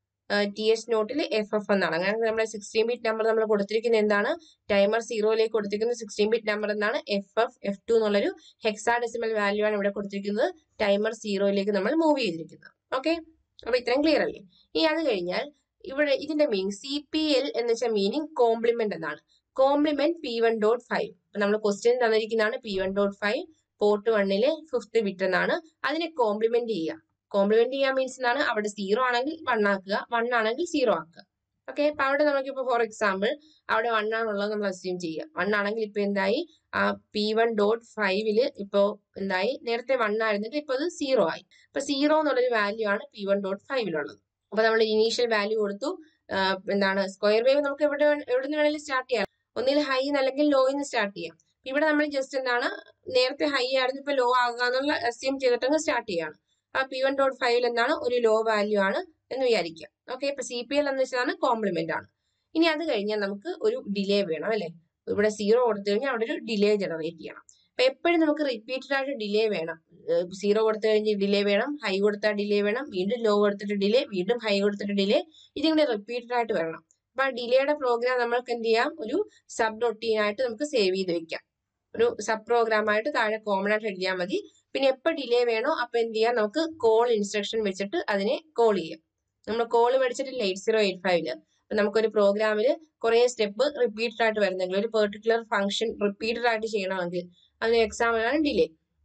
Speaker 1: ടി എസ് നോട്ടിൽ എഫ് എഫ് എന്നാണ് അങ്ങനെ നമ്മുടെ സിക്സ്റ്റീൻ ബിറ്റ് നമ്പർ നമ്മൾ കൊടുത്തിരിക്കുന്നത് എന്താണ് ടൈമർ സീറോയിലേക്ക് കൊടുത്തിരിക്കുന്ന സിക്സ്റ്റീൻ ബിറ്റ് നമ്പർ എന്താണ് എഫ് എഫ് എഫ് ടു എന്നുള്ളൊരു ഹെക്സാ ഡെസിമൽ വാല്യൂ ആണ് ഇവിടെ കൊടുത്തിരിക്കുന്നത് ടൈമർ സീറോയിലേക്ക് നമ്മൾ മൂവ് ചെയ്തിരിക്കുന്നത് ഓക്കെ അപ്പൊ ഇത്രയും ക്ലിയർ അല്ലേ ഇനി അത് കഴിഞ്ഞാൽ ഇവിടെ ഇതിന്റെ മീനിങ് സി പി എൽ എന്ന് വെച്ചാൽ മീനിങ് കോംപ്ലിമെന്റ് എന്നാണ് complement P one dot five നമ്മൾ ക്വസ്റ്റ്യൻ തന്നിരിക്കുന്നതാണ് P one dot five port വണ്ണിലെ ഫിഫ്ത്ത് ബിറ്റ് എന്നാണ് അതിനെ കോംപ്ലിമെന്റ് ചെയ്യുക കോംപ്ലിമെന്റ് ചെയ്യാൻ മീൻസ് എന്താണ് അവിടെ സീറോ ആണെങ്കിൽ വൺ ആക്കുക വൺ ആണെങ്കിൽ സീറോ ആക്കുക ഓക്കെ അപ്പൊ അവിടെ നമുക്കിപ്പോ ഫോർ എക്സാമ്പിൾ അവിടെ വൺ ആണുള്ളത് നമ്മൾ അസ്യൂം ചെയ്യുക വൺ ആണെങ്കിൽ ഇപ്പൊ എന്തായി ആ പി വൺ ഡോട്ട് ഫൈവില് ഇപ്പോ എന്തായി നേരത്തെ വൺ ആയിരുന്നിട്ട് ഇപ്പൊ അത് സീറോ ആയി അപ്പൊ സീറോ എന്നുള്ളൊരു വാല്യൂ ആണ് പി വൺ ഡോട്ട് ഫൈവിലുള്ളത് അപ്പൊ നമ്മൾ ഇനീഷ്യൽ വാല്യൂ കൊടുത്തു എന്താണ് സ്ക്വയർ വേവ് നമുക്ക് എവിടെ എവിടെ നിന്ന് വേണമെങ്കിലും സ്റ്റാർട്ട് ചെയ്യാം ഒന്നിൽ ഹൈ അല്ലെങ്കിൽ ലോയിൽ സ്റ്റാർട്ട് ചെയ്യാം ഇവിടെ നമ്മൾ ജസ്റ്റ് എന്താണ് നേരത്തെ ഹൈ ആയിരുന്നു ഇപ്പൊ ലോ ആകുക എന്നുള്ള അസ്യൂം ചെയ്തിട്ടങ്ങ് സ്റ്റാർട്ട് ചെയ്യാണ് ആ പി വൺ ഡോട്ട് ഫൈവിൽ എന്താണ് ഒരു ലോ വാല്യൂ ആണ് എന്ന് വിചാരിക്കുക ഓക്കെ ഇപ്പൊ സി പി എൽ എന്ന് വെച്ചാൽ കോംപ്ലിമെന്റ് ആണ് ഇനി അത് കഴിഞ്ഞാൽ നമുക്ക് ഒരു ഡിലേ വേണം അല്ലെ ഇവിടെ സീറോ കൊടുത്തു കഴിഞ്ഞാൽ അവിടെ ഒരു ഡിലേ ജനറേറ്റ് ചെയ്യണം അപ്പൊ എപ്പോഴും നമുക്ക് റിപ്പീറ്റഡ് ആയിട്ട് ഡിലേ വേണം സീറോ കൊടുത്തു കഴിഞ്ഞ് ഡിലേ വേണം ഹൈ കൊടുത്താൽ ഡിലേ വേണം വീണ്ടും ലോ കൊടുത്തിട്ട് ഡിലേ വീണ്ടും ഹൈ കൊടുത്തിട്ട് ഡിലേ ഇതിങ്ങനെ റിപ്പീറ്റഡ് ആയിട്ട് വരണം അപ്പൊ ആ ഡിലേയുടെ പ്രോഗ്രാം നമ്മൾക്ക് എന്ത് ചെയ്യാം ഒരു സബ് റൊട്ടീൻ ആയിട്ട് നമുക്ക് സേവ് ചെയ്ത് വെക്കാം ഒരു സബ് പ്രോഗ്രാം ആയിട്ട് താഴെ കോമൺ ആയിട്ട് എഴുതിയാൽ മതി പിന്നെ എപ്പോൾ ഡിലേ വേണോ അപ്പൊ എന്ത് ചെയ്യാം നമുക്ക് കോൾ ഇൻസ്ട്രക്ഷൻ വെച്ചിട്ട് അതിനെ കോൾ ചെയ്യാം നമ്മൾ കോൾ മേടിച്ചിട്ടില്ല എയ്റ്റ് സീറോ എയ്റ്റ് ഫൈവില് അപ്പൊ നമുക്കൊരു പ്രോഗ്രാമിൽ കുറെ സ്റ്റെപ്പ് റിപ്പീറ്റഡ് ആയിട്ട് വരുന്നെങ്കിൽ ഒരു പെർട്ടിക്കുലർ ഫംഗ്ഷൻ റിപ്പീറ്റഡ് ആയിട്ട് ചെയ്യണമെങ്കിൽ അതിന് എക്സാമ്പിൾ ആണ് ഡിലേ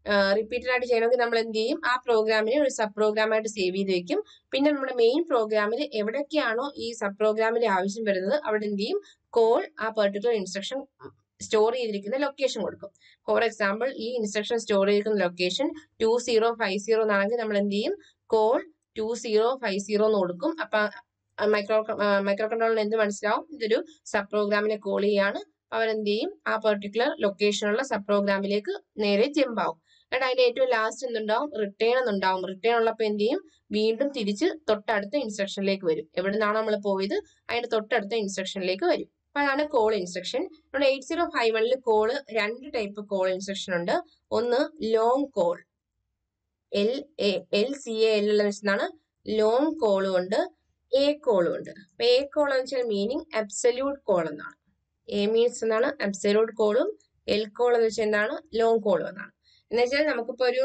Speaker 1: റിപ്പീറ്റഡ് ആയിട്ട് ചെയ്യണമെങ്കിൽ നമ്മൾ എന്ത് ചെയ്യും ആ പ്രോഗ്രാമിനെ ഒരു സബ് പ്രോഗ്രാമായിട്ട് സേവ് ചെയ്ത് വെക്കും പിന്നെ നമ്മുടെ മെയിൻ പ്രോഗ്രാമിൽ എവിടൊക്കെയാണോ ഈ സബ് പ്രോഗ്രാമിന്റെ ആവശ്യം വരുന്നത് അവിടെ എന്ത് ചെയ്യും കോൾ ആ പെർട്ടിക്കുലർ ഇൻസ്ട്രക്ഷൻ സ്റ്റോർ ചെയ്തിരിക്കുന്ന ലൊക്കേഷൻ കൊടുക്കും ഫോർ എക്സാമ്പിൾ ഈ ഇൻസ്ട്രക്ഷൻ സ്റ്റോർ ചെയ്തിരിക്കുന്ന location two zero five zero എന്നാണെങ്കിൽ നമ്മൾ എന്ത് ചെയ്യും call two zero five zero എന്ന് കൊടുക്കും അപ്പൊ മൈക്രോ മൈക്രോ കൺട്രോളിന് എന്ത് മനസ്സിലാവും ഇതൊരു സബ് പ്രോഗ്രാമിനെ കോൾ ചെയ്യാണ് അവരെന്ത് ചെയ്യും ആ പെർട്ടിക്കുലർ ലൊക്കേഷനുള്ള സബ് പ്രോഗ്രാമിലേക്ക് നേരെ ജമ്പ് ആവും എന്നിട്ട് അതിന്റെ ഏറ്റവും ലാസ്റ്റ് എന്തുണ്ടാവും റിട്ടേൺ എന്നുണ്ടാവും റിട്ടേൺ ഉള്ളപ്പോൾ എന്ത് ചെയ്യും വീണ്ടും തിരിച്ച് തൊട്ടടുത്ത ഇൻസ്ട്രക്ഷനിലേക്ക് വരും എവിടെ നിന്നാണോ നമ്മൾ പോയത് അതിന്റെ തൊട്ടടുത്ത ഇൻസ്ട്രക്ഷനിലേക്ക് വരും അപ്പൊ അതാണ് കോൾ ഇൻസ്ട്രക്ഷൻ നമ്മുടെ എയ്റ്റ് സീറോ ഫൈവ് വണ്ണിൽ കോള് രണ്ട് ടൈപ്പ് കോൾ ഇൻസ്ട്രക്ഷൻ ഉണ്ട് ഒന്ന് long call L L C A L എന്ന് വെച്ചാണ് ലോങ് കോളും ഉണ്ട് എ കോളും ഉണ്ട് അപ്പൊ എ കോൾ എന്ന് വെച്ചാൽ മീനിങ് അബ്സല്യൂട്ട് കോൾ എന്നാണ് എ മീൻസ് എന്നാണ് അബ്സല്യൂട്ട് കോളും എൽ കോൾ എന്ന് വെച്ചാൽ എന്താണ് ലോങ് കോളും എന്നാണ് എന്ന് വെച്ചാൽ നമുക്കിപ്പോ ഒരു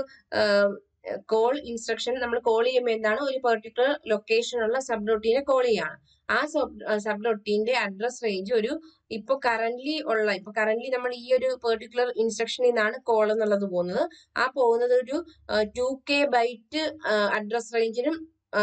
Speaker 1: കോൾ ഇൻസ്ട്രക്ഷൻ നമ്മൾ കോൾ ചെയ്യുമ്പോൾ എന്താണ് ഒരു പെർട്ടിക്കുലർ ലൊക്കേഷനുള്ള സബ് റൊട്ടീനെ കോൾ ചെയ്യാണ് ആ സബ് സബ് റൊട്ടീന്റെ അഡ്രസ് റേഞ്ച് ഒരു ഇപ്പൊ കറന്റ്ലി ഉള്ള ഇപ്പൊ കറന്റ്ലി നമ്മൾ ഈ ഒരു പെർട്ടിക്കുലർ ഇൻസ്ട്രക്ഷനിൽ നിന്നാണ് കോൾ എന്നുള്ളത് പോകുന്നത് ആ പോകുന്നത് ഒരു ടു കെ ബൈറ്റ് അഡ്രസ് റേഞ്ചിനും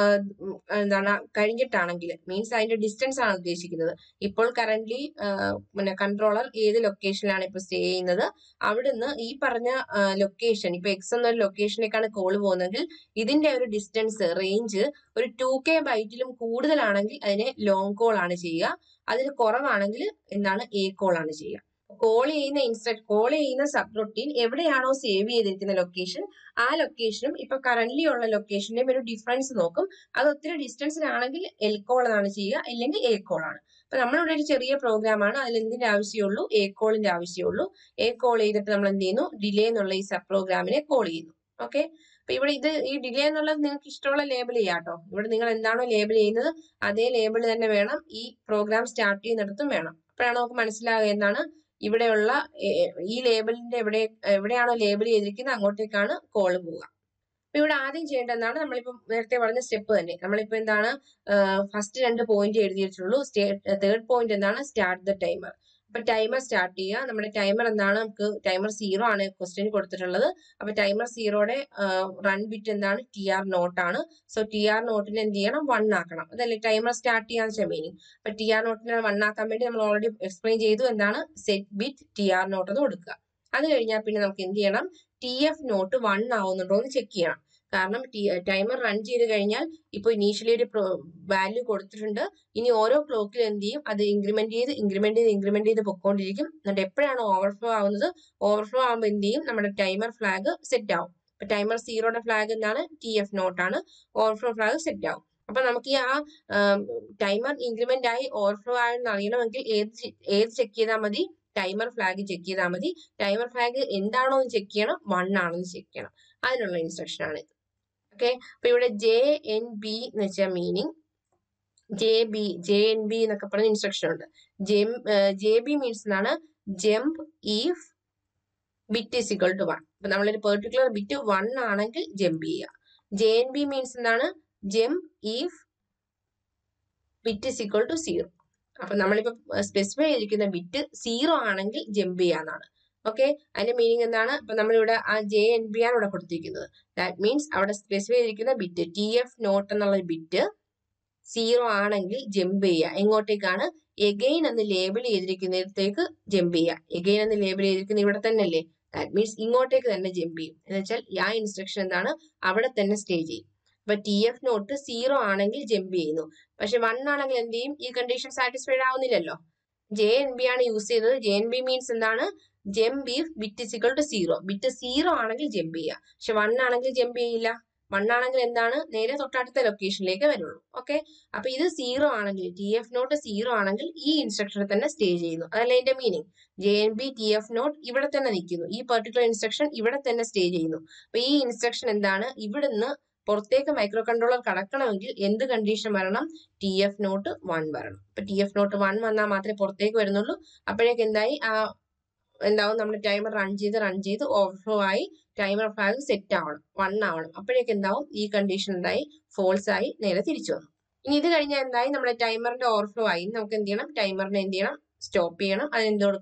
Speaker 1: എന്താണ് കഴിഞ്ഞിട്ടാണെങ്കിൽ മീൻസ് അതിന്റെ ഡിസ്റ്റൻസ് ആണ് ഉദ്ദേശിക്കുന്നത് ഇപ്പോൾ കറന്റ്ലി പിന്നെ കൺട്രോളർ ഏത് ലൊക്കേഷനിലാണ് ഇപ്പൊ സ്റ്റേ ചെയ്യുന്നത് അവിടുന്ന് ഈ പറഞ്ഞ ലൊക്കേഷൻ ഇപ്പൊ എക്സ് എന്നൊരു ലൊക്കേഷനിലേക്കാണ് കോൾ പോകുന്നതെങ്കിൽ ഇതിന്റെ ഒരു ഡിസ്റ്റൻസ് റേഞ്ച് ഒരു ടു കെ ബൈറ്റിലും കൂടുതലാണെങ്കിൽ അതിനെ ലോങ് കോൾ ആണ് ചെയ്യുക അതിൽ കുറവാണെങ്കിൽ എന്താണ് എ കോൾ ആണ് ചെയ്യുക കോൾ ചെയ്യുന്ന ഇൻസ്ട്രക്ട് കോൾ ചെയ്യുന്ന സബ് റൊട്ടീൻ എവിടെയാണോ സേവ് ചെയ്തിരിക്കുന്ന ലൊക്കേഷൻ ആ ലൊക്കേഷനും ഇപ്പൊ കറന്റ് ഉള്ള ലൊക്കേഷന്റെയും ഒരു ഡിഫറൻസ് നോക്കും അത് ഒത്തിരി ഡിസ്റ്റൻസിലാണെങ്കിൽ എൽ കോൾ ആണ് ചെയ്യുക അല്ലെങ്കിൽ എ കോൾ ആണ് അപ്പൊ നമ്മളിവിടെ ഒരു ചെറിയ പ്രോഗ്രാം ആണ് അതിൽ എന്തിന്റെ ആവശ്യമുള്ളൂ എ കോളിന്റെ ആവശ്യമുള്ളൂ എ കോൾ ചെയ്തിട്ട് നമ്മൾ എന്ത് ചെയ്യുന്നു ഡിലേ എന്നുള്ള ഈ സബ് പ്രോഗ്രാമിനെ കോൾ ചെയ്യുന്നു ഓക്കെ അപ്പൊ ഇവിടെ ഇത് ഈ ഡിലേ എന്നുള്ളത് നിങ്ങൾക്ക് ഇഷ്ടമുള്ള ലേബിൾ ചെയ്യാം കേട്ടോ ഇവിടെ നിങ്ങൾ എന്താണോ ലേബിൾ ചെയ്യുന്നത് അതേ ലേബിൾ തന്നെ വേണം ഈ പ്രോഗ്രാം സ്റ്റാർട്ട് ചെയ്യുന്നിടത്തും വേണം അപ്പോഴാണ് നമുക്ക് മനസ്സിലാകുക എന്താണ് ഇവിടെയുള്ള ഈ ലേബലിന്റെ എവിടെ എവിടെയാണോ ലേബിൾ ചെയ്തിരിക്കുന്നത് അങ്ങോട്ടേക്കാണ് കോൾ പോവുക അപ്പൊ ഇവിടെ ആദ്യം ചെയ്യേണ്ടതാണ് നമ്മളിപ്പം നേരത്തെ പറഞ്ഞ സ്റ്റെപ്പ് തന്നെ നമ്മളിപ്പോ എന്താണ് ഫസ്റ്റ് രണ്ട് പോയിന്റ് എഴുതിയിട്ടുള്ളൂ തേർഡ് പോയിന്റ് എന്താണ് സ്റ്റാർട്ട് ദ ടൈമർ അപ്പൊ ടൈമർ സ്റ്റാർട്ട് ചെയ്യുക നമ്മുടെ ടൈമർ എന്താണ് നമുക്ക് ടൈമർ സീറോ ആണ് ക്വസ്റ്റ്യൻ കൊടുത്തിട്ടുള്ളത് അപ്പൊ ടൈമർ സീറോയുടെ റൺ ബിറ്റ് എന്താണ് ടി ആർ നോട്ട് ആണ് സോ ടി ആർ നോട്ടിന് എന്ത് ചെയ്യണം വൺ ആക്കണം അതല്ലേ ടൈമർ സ്റ്റാർട്ട് ചെയ്യാന്ന് വെച്ചാൽ മീനിങ് അപ്പൊ ടി ആർ നോട്ടിനെ വൺ ആക്കാൻ വേണ്ടി നമ്മൾ ഓൾറെഡി എക്സ്പ്ലെയിൻ ചെയ്തു എന്താണ് set bit T R nought എന്ന് കൊടുക്കുക അത് കഴിഞ്ഞാൽ പിന്നെ നമുക്ക് എന്ത് ചെയ്യണം ടി എഫ് നോട്ട് വൺ ആവുന്നുണ്ടോ എന്ന് ചെക്ക് ചെയ്യണം കാരണം ടൈമർ റൺ ചെയ്ത് കഴിഞ്ഞാൽ ഇപ്പോൾ ഇനീഷ്യലി ഒരു വാല്യൂ കൊടുത്തിട്ടുണ്ട് ഇനി ഓരോ ക്ലോക്കിൽ എന്ത് ചെയ്യും അത് ഇൻക്രിമെന്റ് ചെയ്ത് ഇൻക്രിമെന്റ് ചെയ്ത് ഇൻക്രിമെന്റ് ചെയ്ത് പൊക്കോണ്ടിരിക്കും എന്നിട്ട് എപ്പോഴാണ് ഓവർഫ്ലോ ആവുന്നത് ഓവർഫ്ലോ ആകുമ്പോൾ എന്ത് ചെയ്യും നമ്മുടെ ടൈമർ ഫ്ലാഗ് സെറ്റ് ആവും ഇപ്പൊ ടൈമർ സീറോയുടെ ഫ്ലാഗ് എന്താണ് ടി എഫ് നോട്ട് ആണ് ഓവർഫ്ലോ ഫ്ലാഗ് സെറ്റ് ആവും അപ്പൊ നമുക്ക് ഈ ആ ടൈമർ ഇൻക്രിമെന്റ് ആയി ഓവർഫ്ലോ ആയെന്ന് അറിയണമെങ്കിൽ ഏത് ഏത് ചെക്ക് ചെയ്താൽ മതി ടൈമർ ഫ്ലാഗ് ചെക്ക് ചെയ്താൽ മതി ടൈമർ ഫ്ലാഗ് എന്താണോ എന്ന് ചെക്ക് ചെയ്യണം വൺ ആണോ എന്ന് ചെക്ക് ചെയ്യണം അതിനുള്ള ഇൻസ്ട്രക്ഷൻ ആണ് ഇത് ഓക്കെ അപ്പൊ ഇവിടെ ജെ എൻ ബി എന്ന് വെച്ചാൽ meaning J B J N B എന്നൊക്കെ പറഞ്ഞ ഇൻസ്ട്രക്ഷൻ ഉണ്ട് ജെം ജെ ബി മീൻസ് എന്നാണ് jump if bit is equal to one അപ്പൊ നമ്മളൊരു പെർട്ടിക്കുലർ ബിറ്റ് വൺ ആണെങ്കിൽ ജംപ് ചെയ്യുക ജെ എൻ ബി മീൻസ് എന്താണ് jump if bit is equal to zero അപ്പൊ നമ്മളിപ്പോ സ്പെസിഫൈ ചെയ്തിരിക്കുന്ന ബിറ്റ് സീറോ ആണെങ്കിൽ ജംപ് ചെയ്യാന്നാണ് ഓക്കെ അതിന്റെ മീനിങ് എന്താണ് ഇപ്പൊ നമ്മളിവിടെ ആ ജെ എൻ ബി ആണ് ഇവിടെ കൊടുത്തിരിക്കുന്നത് ദാറ്റ് മീൻസ് അവിടെ സ്പെസിഫൈ ചെയ്തിരിക്കുന്ന ബിറ്റ് ടി എഫ് നോട്ട് എന്നുള്ള ബിറ്റ് സീറോ ആണെങ്കിൽ ജമ്പ് ചെയ്യുക എങ്ങോട്ടേക്കാണ് എഗെയിൻ എന്ന് ലേബിൾ ചെയ്തിരിക്കുന്നിടത്തേക്ക് ജമ്പ് ചെയ്യുക എഗെയിൻ എന്ന് ലേബിൾ ചെയ്തിരിക്കുന്ന ഇവിടെ തന്നെ അല്ലേ ദാറ്റ് മീൻസ് ഇങ്ങോട്ടേക്ക് തന്നെ ജമ്പ് ചെയ്യും എന്ന് വെച്ചാൽ ആ ഇൻസ്ട്രക്ഷൻ എന്താണ് അവിടെ തന്നെ സ്റ്റേ ചെയ്യും അപ്പൊ ടി എഫ് നോട്ട് സീറോ ആണെങ്കിൽ ജമ്പ് ചെയ്യുന്നു പക്ഷെ വൺ ആണെങ്കിൽ എന്ത് ചെയ്യും ഈ കണ്ടീഷൻ സാറ്റിസ്ഫൈഡ് ആവുന്നില്ലല്ലോ ജെ എൻ ബി ആണ് യൂസ് ചെയ്തത് ജെ എൻ ബി മീൻസ് എന്താണ് jump if bit is equal to zero bit zero ആണെങ്കിൽ ജമ്പ് ചെയ്യുക പക്ഷെ വൺ ആണെങ്കിൽ ജമ്പ് ചെയ്യില്ല വൺ ആണെങ്കിൽ എന്താണ് നേരെ തൊട്ടടുത്ത ലൊക്കേഷനിലേക്ക് വരുള്ളൂ ഓക്കെ അപ്പൊ ഇത് സീറോ ആണെങ്കിൽ ടി എഫ് നോട്ട് സീറോ ആണെങ്കിൽ ഈ ഇൻസ്ട്രക്ഷനിൽ തന്നെ സ്റ്റേ ചെയ്യുന്നു അതല്ല അതിന്റെ meaning J N B T F nought ഇവിടെ തന്നെ നിൽക്കുന്നു ഈ പെർട്ടിക്കുലർ ഇൻസ്ട്രക്ഷൻ ഇവിടെ തന്നെ സ്റ്റേ ചെയ്യുന്നു അപ്പൊ ഈ ഇൻസ്ട്രക്ഷൻ എന്താണ് ഇവിടുന്ന് പുറത്തേക്ക് മൈക്രോ കൺട്രോളർ കടക്കണമെങ്കിൽ എന്ത് കണ്ടീഷൻ വരണം ടി എഫ് നോട്ട് വൺ വരണം അപ്പൊ ടി എഫ് നോട്ട് വൺ വന്നാൽ മാത്രമേ പുറത്തേക്ക് വരുന്നുള്ളൂ അപ്പോഴേക്ക് എന്തായി ആ എന്താവും നമ്മുടെ ടൈമർ റൺ ചെയ്ത് റൺ ചെയ്ത് ഓവർഫ്ലോ ആയി ടൈമർ ഫ്ലാഗ് സെറ്റ് ആവണം വൺ ആവണം അപ്പോഴേക്ക് എന്താവും ഈ കണ്ടീഷൻ എന്തായി ഫോൾസ് ആയി നേരെ തിരിച്ചു വന്നു ഇനി ഇത് കഴിഞ്ഞാൽ എന്തായി നമ്മുടെ ടൈമറിന്റെ ഓവർഫ്ലോ ആയി നമുക്ക് എന്ത് ചെയ്യണം ടൈമറിനെ എന്ത് ചെയ്യണം സ്റ്റോപ്പ് ചെയ്യണം അതിന് എന്ത് കൊടുക്കാം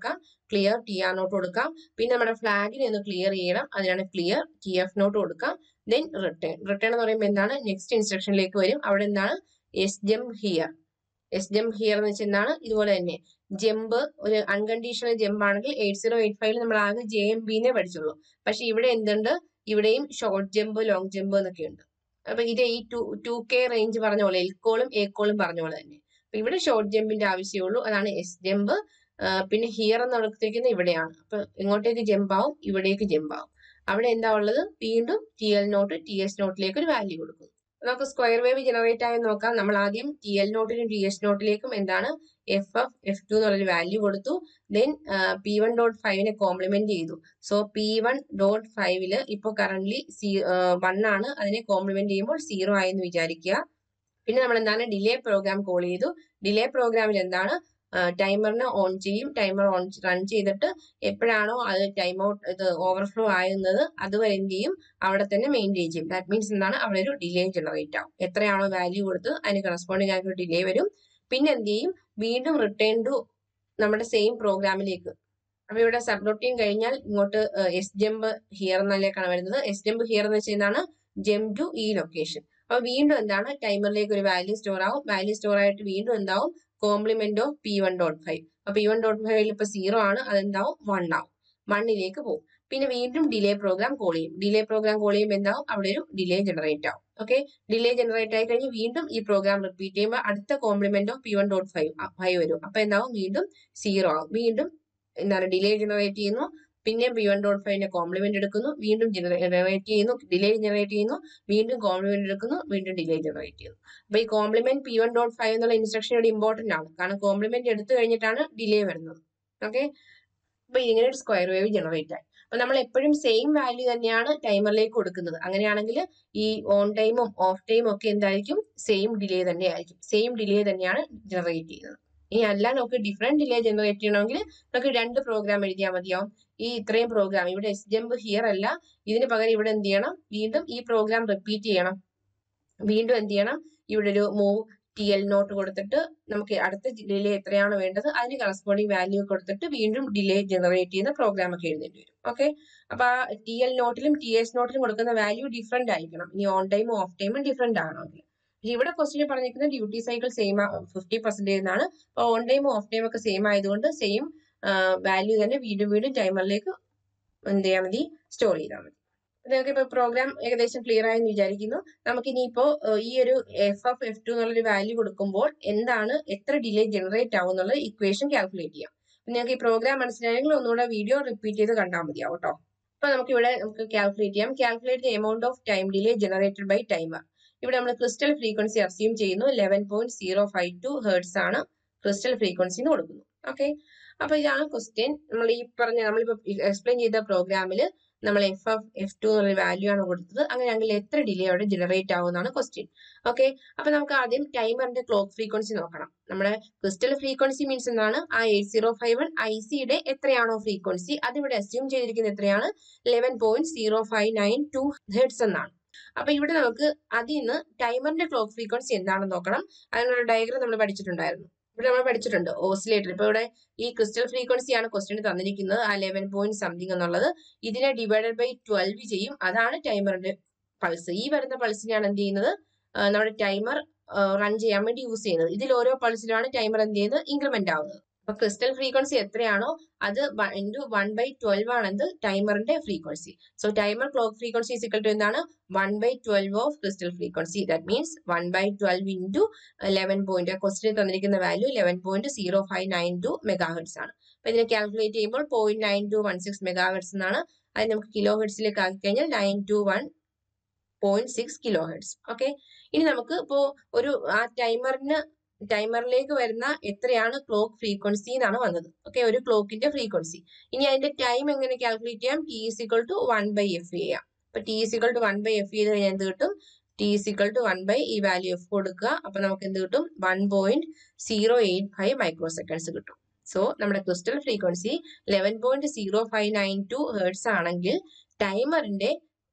Speaker 1: ക്ലിയർ ടി ആർ നോട്ട് കൊടുക്കാം പിന്നെ നമ്മുടെ ഫ്ലാഗിനെ ഒന്ന് ക്ലിയർ ചെയ്യണം അതിനാണ് ക്ലിയർ ടി എഫ് നോട്ട് കൊടുക്കാം ദെൻ റിട്ടേൺ റിട്ടേൺ എന്ന് പറയുമ്പോൾ എന്താണ് നെക്സ്റ്റ് ഇൻസ്ട്രക്ഷനിലേക്ക് വരും അവിടെ എന്താണ് എസ് ജം ഹിയർ എസ് ജം ഹിയർ എന്ന് വെച്ചാൽ എന്താണ് ഇതുപോലെ തന്നെ ജമ്പ് ഒരു അൺകണ്ടീഷണൽ ജമ്പ് ആണെങ്കിൽ എയ്റ്റ് സീറോ എയ്റ്റ് ഫൈവിൽ നമ്മൾ ആകെ ജെ എം ബിനെ പഠിച്ചുള്ളൂ പക്ഷെ ഇവിടെ എന്തുണ്ട് ഇവിടെയും ഷോർട്ട് ജമ്പ് ലോങ് ജമ്പ് എന്നൊക്കെ ഉണ്ട് അപ്പൊ ഇത് ഈ ടു ടു കെ റേഞ്ച് പറഞ്ഞ പോലെ എൽ കോളും എ കോളും പറഞ്ഞ പോലെ തന്നെ അപ്പൊ ഇവിടെ ഷോർട്ട് ജമ്പിന്റെ ആവശ്യമുള്ളൂ അതാണ് എസ് ജമ്പ് പിന്നെ ഹിയർ എന്ന് കൊടുത്തിരിക്കുന്നത് ഇവിടെയാണ് അപ്പൊ ഇങ്ങോട്ടേക്ക് ജമ്പ് ആവും ഇവിടേക്ക് ജമ്പ് ആവും അവിടെ എന്താ ഉള്ളത് വീണ്ടും T L nought T S നോട്ടിലേക്ക് ഒരു വാല്യൂ കൊടുക്കും നമുക്ക് സ്ക്വയർ വേവ് ജനറേറ്റ് ആയി നോക്കാം നമ്മൾ ആദ്യം ടി എൽ നോട്ടിനും ടി എസ് നോട്ടിലേക്കും എന്താണ് എഫ് എഫ് എഫ് ടു എന്നുള്ളൊരു വാല്യൂ കൊടുത്തു ദെൻ പി വൺ ഡോട്ട് ഫൈവിനെ കോംപ്ലിമെന്റ് ചെയ്തു സോ പി വൺ ഡോട്ട് ഫൈവില് ഇപ്പോൾ കറന്റ് സി വൺ ആണ് അതിനെ കോംപ്ലിമെന്റ് ചെയ്യുമ്പോൾ സീറോ ആയെന്ന് വിചാരിക്കുക പിന്നെ നമ്മൾ എന്താണ് ഡിലേ പ്രോഗ്രാം കോൾ ചെയ്തു ഡിലേ പ്രോഗ്രാമിൽ എന്താണ് ടൈമറിനെ ഓൺ ചെയ്യും ടൈമർ ഓൺ റൺ ചെയ്തിട്ട് എപ്പോഴാണോ അത് ടൈം ഔട്ട് ഇത് ഓവർഫ്ലോ ആകുന്നത് അതുവരെ എന്ത് ചെയ്യും അവിടെ തന്നെ മെയിൻറ്റെയിൻ ചെയ്യും ദാറ്റ് മീൻസ് എന്താണ് അവിടെ ഒരു ഡിലേ ജനറേറ്റ് ആവും എത്രയാണോ വാല്യൂ കൊടുത്ത് അതിന് കറസ്പോണ്ടിങ് ആയിട്ട് ഡിലേ വരും പിന്നെ എന്ത് ചെയ്യും വീണ്ടും റിട്ടേൺ ടു നമ്മുടെ സെയിം പ്രോഗ്രാമിലേക്ക് അപ്പൊ ഇവിടെ സബ് റൊട്ടീൻ കഴിഞ്ഞാൽ ഇങ്ങോട്ട് എസ് ജമ്പ് ഹിയർ എന്നല്ലേക്കാണ് വരുന്നത് എസ് ജമ്പ് ഹിയർ എന്ന് വെച്ചാൽ എന്താണ് ജം ടു ഈ ലൊക്കേഷൻ അപ്പൊ വീണ്ടും എന്താണ് ടൈമറിലേക്ക് ഒരു വാല്യൂ സ്റ്റോർ ആവും വാല്യൂ സ്റ്റോർ ആയിട്ട് വീണ്ടും എന്താവും complement of P one dot five അപ്പൊ പി വൺ ഡോട്ട് ഫൈവിൽ ഇപ്പൊ സീറോ ആണ് അതെന്താവും വൺ ആവും വണ്ണിലേക്ക് പോകും പിന്നെ വീണ്ടും ഡിലേ പ്രോഗ്രാം കോൾ ചെയ്യും ഡിലേ പ്രോഗ്രാം കോൾ ചെയ്യുമ്പോൾ എന്താവും അവിടെ ഒരു ഡിലേ ജനറേറ്റ് ആവും ഓക്കെ ഡിലേ ജനറേറ്റ് ആയി കഴിഞ്ഞ് വീണ്ടും ഈ പ്രോഗ്രാം റിപ്പീറ്റ് ചെയ്യുമ്പോൾ അടുത്ത complement of P one dot five five വരും അപ്പൊ എന്താവും വീണ്ടും സീറോ ആവും വീണ്ടും എന്താണ് ഡിലേ ജനറേറ്റ് ചെയ്യുന്നു പിന്നെയും പി വൺ ഡോട്ട് ഫൈവിന്റെ കോംപ്ലിമെന്റ് എടുക്കുന്നു വീണ്ടും ജനറേറ്റ് ചെയ്യുന്നു ഡിലേ ജനറേറ്റ് ചെയ്യുന്നു വീണ്ടും കോംപ്ലിമെന്റ് എടുക്കുന്നു വീണ്ടും ഡിലേ ജനറേറ്റ് ചെയ്യുന്നു അപ്പൊ ഈ complement P one dot five എന്നുള്ള ഇൻസ്ട്രക്ഷൻ ഇവിടെ ഇമ്പോർട്ടന്റ് ആണ് കാരണം കോംപ്ലിമെന്റ് എടുത്തു കഴിഞ്ഞിട്ടാണ് ഡിലേ വരുന്നത് ഓക്കെ അപ്പൊ ഇങ്ങനെ ഒരു സ്ക്വയർ വേവ് ജനറേറ്റ് ആയി അപ്പൊ നമ്മൾ എപ്പോഴും സെയിം വാല്യൂ തന്നെയാണ് ടൈമറിലേക്ക് കൊടുക്കുന്നത് അങ്ങനെയാണെങ്കിൽ ഈ ഓൺ ടൈമും ഓഫ് ടൈമും ഒക്കെ എന്തായിരിക്കും സെയിം ഡിലേ തന്നെ ആയിരിക്കും സെയിം ഡിലേ തന്നെയാണ് ജനറേറ്റ് ചെയ്യുന്നത് ഇനി അല്ല നമുക്ക് ഡിഫറെന്റ് ഡിലേ ജനറേറ്റ് ചെയ്യണമെങ്കിൽ നമുക്ക് രണ്ട് പ്രോഗ്രാം എഴുതിയാൽ മതിയാവും ഈ ഇത്രയും പ്രോഗ്രാം ഇവിടെ എസ് ജമ്പ് ഹിയർ അല്ല ഇതിന് പകരം ഇവിടെ എന്ത് ചെയ്യണം വീണ്ടും ഈ പ്രോഗ്രാം റിപ്പീറ്റ് ചെയ്യണം വീണ്ടും എന്ത് ചെയ്യണം ഇവിടെ ഒരു മൂവ് ടി എൽ നോട്ട് കൊടുത്തിട്ട് നമുക്ക് അടുത്ത ഡിലേ എത്രയാണ് വേണ്ടത് അതിന് കറസ്പോണ്ടിങ് വാല്യൂ കൊടുത്തിട്ട് വീണ്ടും ഡിലേ ജനറേറ്റ് ചെയ്യുന്ന പ്രോഗ്രാം ഒക്കെ എഴുതേണ്ടി വരും ഓക്കെ അപ്പൊ ആ ടി എൽ നോട്ടിലും ടി എസ് നോട്ടിലും കൊടുക്കുന്ന വാല്യൂ ഡിഫറെന്റ് ആയിരിക്കണം ഇനി ഓൺ ടൈമും ഓഫ് ടൈമും ഡിഫറെന്റ് ആണെങ്കിൽ ഇവിടെ ക്വസ്റ്റിന് പറഞ്ഞിരിക്കുന്ന duty cycle same fifty percentage എന്നാണ് അപ്പോൾ ഓൺ ടൈമും ഓഫ് ടൈമും ഒക്കെ സെയിം ആയതുകൊണ്ട് സെയിം വാല്യൂ തന്നെ വീണ്ടും വീണ്ടും ടൈമറിലേക്ക് എന്ത് ചെയ്യാൻ മതി സ്റ്റോർ ചെയ്താൽ മതി നിങ്ങൾക്ക് ഇപ്പൊ പ്രോഗ്രാം ഏകദേശം ക്ലിയർ ആയെന്ന് വിചാരിക്കുന്നു നമുക്ക് ഇനിയിപ്പോ ഈ ഒരു എഫ് എഫ് എഫ് ടു എന്നുള്ളൊരു വാല്യൂ കൊടുക്കുമ്പോൾ എന്താണ് എത്ര ഡിലേ ജനറേറ്റ് ആവും എന്നുള്ള ഇക്വേഷൻ കാൽക്കുലേറ്റ് ചെയ്യാം നിങ്ങൾക്ക് ഈ പ്രോഗ്രാം മനസ്സിലായെങ്കിൽ ഒന്നുകൂടെ വീഡിയോ റിപ്പീറ്റ് ചെയ്ത് കണ്ടാൽ മതിയാവും കേട്ടോ അപ്പൊ നമുക്ക് ഇവിടെ നമുക്ക് കാൽക്കുലേറ്റ് ചെയ്യാം calculate the amount of time delay generated by timer ഇവിടെ നമ്മൾ ക്രിസ്റ്റൽ ഫ്രീക്വൻസി അസ്യൂം ചെയ്യുന്നു eleven point zero five two hertz ആണ് ക്രിസ്റ്റൽ ഫ്രീക്വൻസി എന്ന് കൊടുക്കുന്നു ഓക്കെ അപ്പൊ ഇതാണ് ക്വസ്റ്റ്യൻ നമ്മൾ ഈ പറഞ്ഞ നമ്മളിപ്പോ എക്സ്പ്ലെയിൻ ചെയ്ത പ്രോഗ്രാമിൽ നമ്മൾ എഫ് എഫ് എഫ് ടു എന്നുള്ള വാല്യൂ ആണ് കൊടുത്തത് അങ്ങനെയാണെങ്കിൽ എത്ര ഡിലേ അവിടെ ജനറേറ്റ് ആവുന്നതാണ് ക്വസ്റ്റ്യൻ ഓക്കെ അപ്പൊ നമുക്ക് ആദ്യം ടൈമറിന്റെ ക്ലോക്ക് ഫ്രീക്വൻസി നോക്കണം നമ്മുടെ ക്രിസ്റ്റൽ ഫ്രീക്വൻസി മീൻസ് എന്താണ് ആ eight zero five one I സിയുടെ എത്രയാണോ ഫ്രീക്വൻസി അതിവിടെ അസ്യൂം ചെയ്തിരിക്കുന്നത് എത്രയാണ് eleven point zero five nine two hertz എന്നാണ് അപ്പൊ ഇവിടെ നമുക്ക് അതിൽ നിന്ന് ടൈമറിന്റെ ക്ലോക്ക് ഫ്രീക്വൻസി എന്താണെന്ന് നോക്കണം അതിനുള്ള ഡയഗ്രാം നമ്മൾ പഠിച്ചിട്ടുണ്ടായിരുന്നു ഇവിടെ നമ്മൾ പഠിച്ചിട്ടുണ്ട് ഓസിലേറ്റർ ഇപ്പൊ ഇവിടെ ഈ ക്രിസ്റ്റൽ ഫ്രീക്വൻസി ആണ് ക്വസ്റ്റ്യൻ തന്നിരിക്കുന്നത് ആ ലെവൻ പോയിന്റ് സംതിങ് എന്നുള്ളത് ഇതിനെ ഡിവൈഡഡ് ബൈ ട്വൽവ് ചെയ്യും അതാണ് ടൈമറിന്റെ പൾസ് ഈ വരുന്ന പൾസിനെയാണ് എന്ത് ചെയ്യുന്നത് നമ്മുടെ ടൈമർ റൺ ചെയ്യാൻ വേണ്ടി യൂസ് ചെയ്യുന്നത് ഇതിൽ ഓരോ പൾസിലാണ് ടൈമർ എന്ത് ചെയ്യുന്നത് ഇൻക്രിമെന്റ് ആവുന്നത് അപ്പൊ ക്രിസ്റ്റൽ ഫ്രീക്വൻസി എത്രയാണോ അത് ഇൻറ്റു വൺ ബൈ ട്വൽവ് ആണെന്ന് ടൈമറിന്റെ frequency so timer clock frequency is equal to എന്താണ് one by twelve of crystal frequency that means one by twelve into eleven point ക്വസ്റ്റിന് തന്നിരിക്കുന്ന value eleven point zero five nine two megahertz ആണ് അപ്പൊ ഇതിനെ calculate ചെയ്യുമ്പോൾ point nine two one six megahertz എന്നാണ് അത് നമുക്ക് കിലോ ഹെഡ്സിലേക്ക് ആക്കി കഴിഞ്ഞാൽ nine two one point six kilohertz okay ഇനി നമുക്ക് ഇപ്പോ ഒരു ആ ടൈമറിന് ടൈമറിലേക്ക് വരുന്ന എത്രയാണ് ക്ലോക്ക് ഫ്രീക്വൻസി എന്നാണ് വന്നത് ഓക്കെ ഒരു ക്ലോക്കിന്റെ ഫ്രീക്വൻസി ഇനി അതിന്റെ ടൈം എങ്ങനെ കാൽക്കുലേറ്റ് ചെയ്യാം T is equal to one by F ചെയ്യാം അപ്പൊ T is equal to one by F ചെയ്ത് കഴിഞ്ഞാൽ എന്ത് കിട്ടും T is equal to one by ഈ വാല്യൂ എഫ് കൊടുക്കുക അപ്പൊ നമുക്ക് എന്ത് കിട്ടും one point zero eight five micro microseconds കിട്ടും സോ നമ്മുടെ crystal frequency eleven point zero five nine two hertz ആണെങ്കിൽ ടൈമറിന്റെ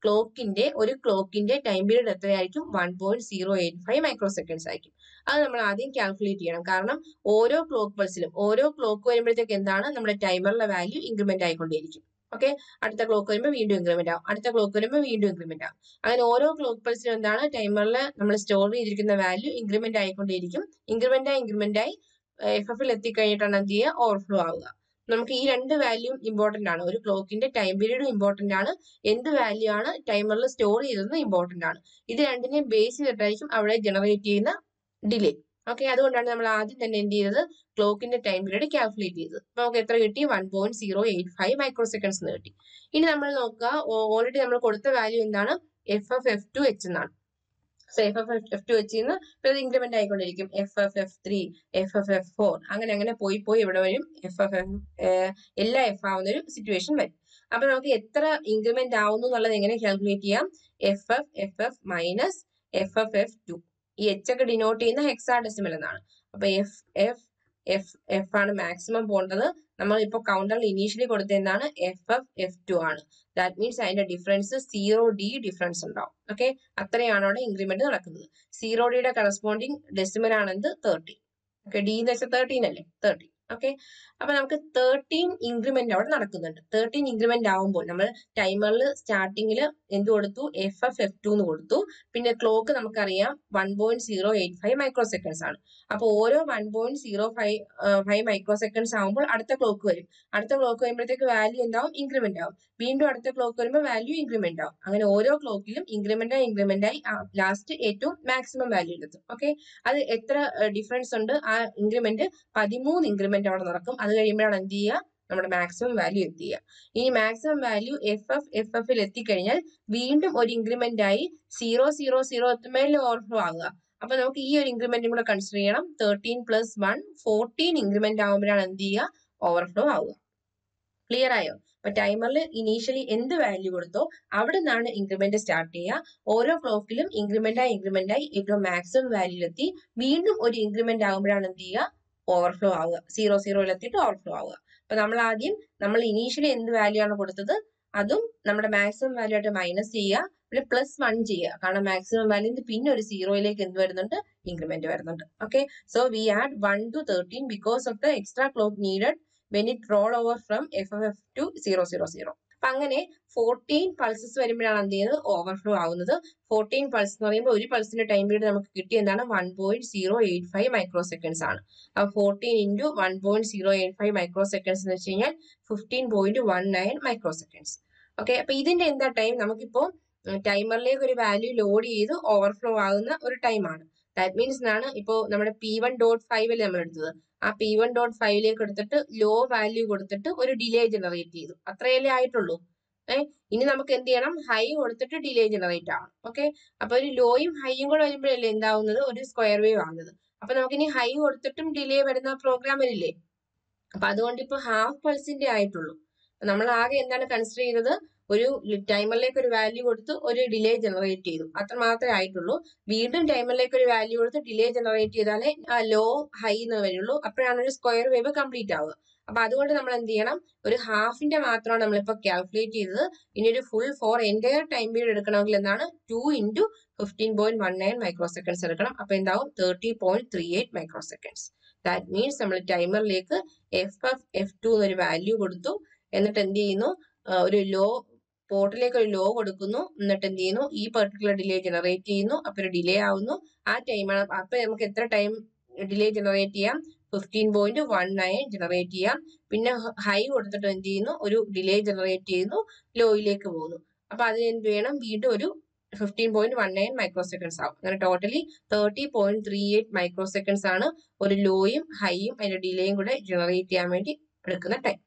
Speaker 1: ക്ലോക്കിന്റെ ഒരു ക്ലോക്കിന്റെ ടൈം പീരീഡ് എത്രയായിരിക്കും one point zero eight five micro microseconds ആയിരിക്കും അത് നമ്മൾ ആദ്യം കാൽക്കുലേറ്റ് ചെയ്യണം കാരണം ഓരോ ക്ലോക്ക് പൾസിലും ഓരോ ക്ലോക്ക് വരുമ്പോഴത്തേക്ക് എന്താണ് നമ്മുടെ ടൈമറിലെ വാല്യൂ ഇൻക്രിമെന്റ് ആയിക്കൊണ്ടേയിരിക്കും ഓക്കെ അടുത്ത ക്ലോക്ക് വരുമ്പോൾ വീണ്ടും ഇൻക്രിമെന്റ് ആവും അടുത്ത ക്ലോക്ക് വരുമ്പോൾ വീണ്ടും ഇൻക്രിമെന്റ് ആവും അങ്ങനെ ഓരോ ക്ലോക്ക് പൾസിലും എന്താണ് ടൈമറിൽ നമ്മൾ സ്റ്റോർ ചെയ്തിരിക്കുന്ന വാല്യൂ ഇൻക്രിമെന്റ് ആയിക്കൊണ്ടേയിരിക്കും ഇൻക്രിമെന്റ് ആയി ഇൻക്രിമെന്റ് ആയി എഫ് എഫിൽ എത്തിക്കഴിഞ്ഞിട്ടാണ് എന്ത് ചെയ്യുക ഓവർഫ്ലോ ആവുക നമുക്ക് ഈ രണ്ട് വാല്യൂ ഇമ്പോർട്ടന്റ് ആണ് ഒരു ക്ലോക്കിന്റെ ടൈം പീരീഡും ഇമ്പോർട്ടന്റ് ആണ് എന്ത് വാല്യൂ ആണ് ടൈമറിൽ സ്റ്റോർ ചെയ്തതും ഇമ്പോർട്ടന്റ് ആണ് ഇത് രണ്ടിനെയും ബേസ് ചെയ്തിട്ടായിരിക്കും അവിടെ ജനറേറ്റ് ചെയ്യുന്ന ഡിലേ ഓക്കെ അതുകൊണ്ടാണ് നമ്മൾ ആദ്യം തന്നെ എന്ത് ചെയ്തത് ക്ലോക്കിന്റെ ടൈം പീരീഡ് കാൽക്കുലേറ്റ് ചെയ്തത് അപ്പൊ നമുക്ക് എത്ര കിട്ടി one point zero eight five micro seconds എന്ന് കിട്ടി ഇനി നമ്മൾ നോക്കുക ഓൾറെഡി നമ്മൾ കൊടുത്ത വാല്യൂ എന്താണ് F F F two H എന്നാണ് so F F F two H നിന്ന് ഇത് ഇൻക്രിമെന്റ് ആയിക്കൊണ്ടിരിക്കും F F F three F F F four അങ്ങനെ അങ്ങനെ പോയി പോയി ഇവിടെ വരും എഫ് എഫ് എഫ് എല്ലാ എഫ് ആവുന്ന ഒരു സിറ്റുവേഷൻ വരും അപ്പൊ നമുക്ക് എത്ര ഇൻക്രിമെന്റ് ആവുന്നു എന്നുള്ളത് എങ്ങനെ കാൽക്കുലേറ്റ് ചെയ്യാം F F F F minus F F F two ഈ എച്ച് ഒക്കെ ഡിനോട്ട് ചെയ്യുന്ന ഹെക്സാ ഡെസിമൽ എന്നാണ് അപ്പൊ എഫ് എഫ് എഫ് എഫ് ആണ് മാക്സിമം പോകേണ്ടത് നമ്മൾ ഇപ്പോൾ കൗണ്ടറിൽ ഇനീഷ്യലി കൊടുത്ത എന്താണ് എഫ് എഫ് എഫ് ടു ആണ് ദാറ്റ് മീൻസ് അതിന്റെ ഡിഫറൻസ് സീറോ ഡി ഡിഫറൻസ് ഉണ്ടാവും ഓക്കെ അത്രയാണ് അവിടെ ഇൻക്രിമെന്റ് നടക്കുന്നത് സീറോ ഡിയുടെ കറസ്പോണ്ടിങ് ഡെസിമൽ ആണെന്ത് തേർട്ടി ഓക്കെ ഡി എന്ന് വെച്ചാൽ തേർട്ടീൻ അല്ലേ തേർട്ടി ഓക്കെ അപ്പൊ നമുക്ക് തേർട്ടീൻ ഇൻക്രിമെന്റ് അവിടെ നടക്കുന്നുണ്ട് തേർട്ടീൻ ഇൻക്രിമെന്റ് ആവുമ്പോൾ നമ്മൾ ടൈമറിൽ സ്റ്റാർട്ടിങ്ങിൽ എന്ത് കൊടുത്തു എഫ് എഫ് എഫ് ടു എന്ന് കൊടുത്തു പിന്നെ ക്ലോക്ക് നമുക്കറിയാം one point zero eight five micro seconds ആണ് അപ്പോൾ ഓരോ one point zero five five micro microseconds ആകുമ്പോൾ അടുത്ത ക്ലോക്ക് വരും അടുത്ത ക്ലോക്ക് വരുമ്പോഴത്തേക്ക് വാല്യൂ എന്താവും ഇൻക്രിമെന്റ് ആവും വീണ്ടും അടുത്ത ക്ലോക്ക് വരുമ്പോൾ വാല്യൂ ഇൻക്രിമെന്റ് ആവും അങ്ങനെ ഓരോ ക്ലോക്കിലും ഇൻക്രിമെന്റ് ആയി ഇൻക്രിമെന്റ് ആയി ലാസ്റ്റ് ഏറ്റവും മാക്സിമം വാല്യൂ എടുത്തു ഓക്കെ അത് എത്ര ഡിഫറൻസ് ഉണ്ട് ആ ഇൻക്രിമെന്റ് പതിമൂന്ന് ഇൻക്രിമെന്റ് അവിടെ നടക്കും അത് കഴിയുമ്പോഴാണ് എന്ത് ചെയ്യുക നമ്മുടെ മാക്സിമം വാല്യൂ എത്തിക്കുക ഇനി maximum value F F F എഫിൽ എത്തിക്കഴിഞ്ഞാൽ വീണ്ടും ഒരു ഇൻക്രിമെന്റ് ആയി സീറോ സീറോ സീറോ എത്തുമ്പോൾ ഓവർഫ്ലോ ആകുക അപ്പൊ നമുക്ക് ഈ ഒരു ഇൻക്രിമെന്റും കൂടെ കൺസിഡർ ചെയ്യണം thirteen plus one fourteen increment ആകുമ്പോഴാണ് എന്ത് ചെയ്യുക ഓവർഫ്ലോ ആവുക ക്ലിയർ ആയോ അപ്പൊ ടൈമറിൽ ഇനീഷ്യലി എന്ത് വാല്യൂ കൊടുത്തോ അവിടെ നിന്നാണ് ഇൻക്രിമെന്റ് സ്റ്റാർട്ട് ചെയ്യുക ഓരോ ക്ലോക്കിലും ഇൻക്രിമെന്റ് ആയി ഇൻക്രിമെന്റ് ആയി ഏറ്റവും മാക്സിമം വാല്യൂലെത്തി വീണ്ടും ഒരു ഇൻക്രിമെന്റ് ആകുമ്പോഴാണ് എന്ത് ചെയ്യുക ഓവർഫ്ലോ ആവുക സീറോ സീറോയിൽ എത്തിയിട്ട് ഓവർഫ്ലോ ആവുക അപ്പൊ നമ്മൾ ആദ്യം നമ്മൾ ഇനീഷ്യലി എന്ത് വാല്യൂ ആണ് കൊടുത്തത് അതും നമ്മുടെ മാക്സിമം വാല്യൂ ആയിട്ട് മൈനസ് ചെയ്യുക പിന്നെ പ്ലസ് വൺ ചെയ്യുക കാരണം മാക്സിമം വാല്യൂ പിന്നെ ഒരു സീറോയിലേക്ക് എന്ത് വരുന്നുണ്ട് ഇൻക്രിമെന്റ് വരുന്നുണ്ട് okay so we add one to thirteen because of the extra clock needed when it roll over from F F F to zero zero zero അപ്പൊ അങ്ങനെ ഫോർട്ടീൻ പൾസസ് വരുമ്പോഴാണ് എന്ത് ചെയ്യുന്നത് ഓവർഫ്ലോ ആവുന്നത് ഫോർട്ടീൻ പൾസ് എന്ന് പറയുമ്പോൾ ഒരു പൾസിന്റെ ടൈം പീരീഡ് നമുക്ക് കിട്ടിയ എന്താണ് one point zero eight five micro seconds ആണ് അപ്പൊ fourteen into one point zero eight five micro seconds എന്ന് വെച്ച് കഴിഞ്ഞാൽ fifteen point one nine micro seconds okay അപ്പൊ ഇതിന്റെ എന്താ ടൈം നമുക്കിപ്പോ ടൈമറിലേക്ക് ഒരു വാല്യൂ ലോഡ് ചെയ്ത് ഓവർഫ്ലോ ആകുന്ന ഒരു ടൈമാണ് ദാറ്റ് മീൻസ് ആണ് ഇപ്പോൾ നമ്മുടെ പി വൺ ഡോട്ട് ഫൈവിൽ നമ്മൾ എടുത്തത് ആ പി വൺ ഡോട്ട് ഫൈവിലേക്ക് എടുത്തിട്ട് ലോ വാല്യൂ കൊടുത്തിട്ട് ഒരു ഡിലേ ജനറേറ്റ് ചെയ്തു അത്രയല്ലേ ആയിട്ടുള്ളൂ ഏഹ് ഇനി നമുക്ക് എന്ത് ചെയ്യണം ഹൈ കൊടുത്തിട്ട് ഡിലേ ജനറേറ്റ് ആവണം ഓക്കെ അപ്പൊ ഒരു ലോയും ഹൈയും കൂടെ വരുമ്പോഴല്ലേ എന്താവുന്നത് ഒരു സ്ക്വയർ വേവ് ആവുന്നത് അപ്പൊ നമുക്ക് ഇനി ഹൈ കൊടുത്തിട്ടും ഡിലേ വരുന്ന പ്രോഗ്രാം വരില്ലേ അപ്പൊ അതുകൊണ്ട് ഇപ്പൊ ഹാഫ് പൾസിന്റെ ആയിട്ടുള്ളൂ നമ്മൾ ആകെ എന്താണ് കൺസിഡർ ചെയ്തത് ഒരു ടൈമറിലേക്ക് ഒരു വാല്യൂ കൊടുത്ത് ഒരു ഡിലേ ജനറേറ്റ് ചെയ്തു അത്ര മാത്രമേ ആയിട്ടുള്ളൂ വീണ്ടും ടൈമറിലേക്ക് ഒരു വാല്യൂ കൊടുത്ത് ഡിലേ ജനറേറ്റ് ചെയ്താലേ ആ ലോ ഹൈ എന്ന് വരുള്ളൂ അപ്പോഴാണ് ഒരു സ്ക്വയർ വേവ് കംപ്ലീറ്റ് ആവുക അപ്പൊ അതുകൊണ്ട് നമ്മൾ എന്ത് ചെയ്യണം ഒരു ഹാഫിന്റെ മാത്രമാണ് നമ്മളിപ്പോൾ കാൽക്കുലേറ്റ് ചെയ്തത് ഇനി ഒരു full for entire time period എടുക്കണമെങ്കിൽ എന്താണ് two into fifteen point one nine micro seconds എടുക്കണം അപ്പൊ എന്താവും thirty point three eight micro seconds that means നമ്മൾ ടൈമറിലേക്ക് എഫ് എഫ് എഫ് ടു എന്നൊരു വാല്യൂ കൊടുത്തു എന്നിട്ട് എന്ത് ചെയ്യുന്നു ഒരു ലോ പോർട്ടിലേക്ക് ഒരു ലോ കൊടുക്കുന്നു എന്നിട്ട് എന്ത് ചെയ്യുന്നു ഈ പെർട്ടിക്കുലർ ഡിലേ ജനറേറ്റ് ചെയ്യുന്നു അപ്പൊ ഒരു ഡിലേ ആവുന്നു ആ ടൈമാണ് അപ്പൊ നമുക്ക് എത്ര ടൈം ഡിലേ ജനറേറ്റ് ചെയ്യാം fifteen point one nine generate ചെയ്യാം പിന്നെ ഹൈ കൊടുത്തിട്ട് എന്ത് ചെയ്യുന്നു ഒരു ഡിലേ ജനറേറ്റ് ചെയ്യുന്നു ലോയിലേക്ക് പോകുന്നു അപ്പൊ അതിന് എന്ത് വേണം വീണ്ടും ഒരു fifteen point one nine micro seconds ആവും അങ്ങനെ totally thirty point three eight micro seconds ആണ് ഒരു ലോയും ഹൈയും അതിന്റെ ഡിലേയും കൂടെ ജനറേറ്റ് ചെയ്യാൻ വേണ്ടി എടുക്കുന്ന ടൈം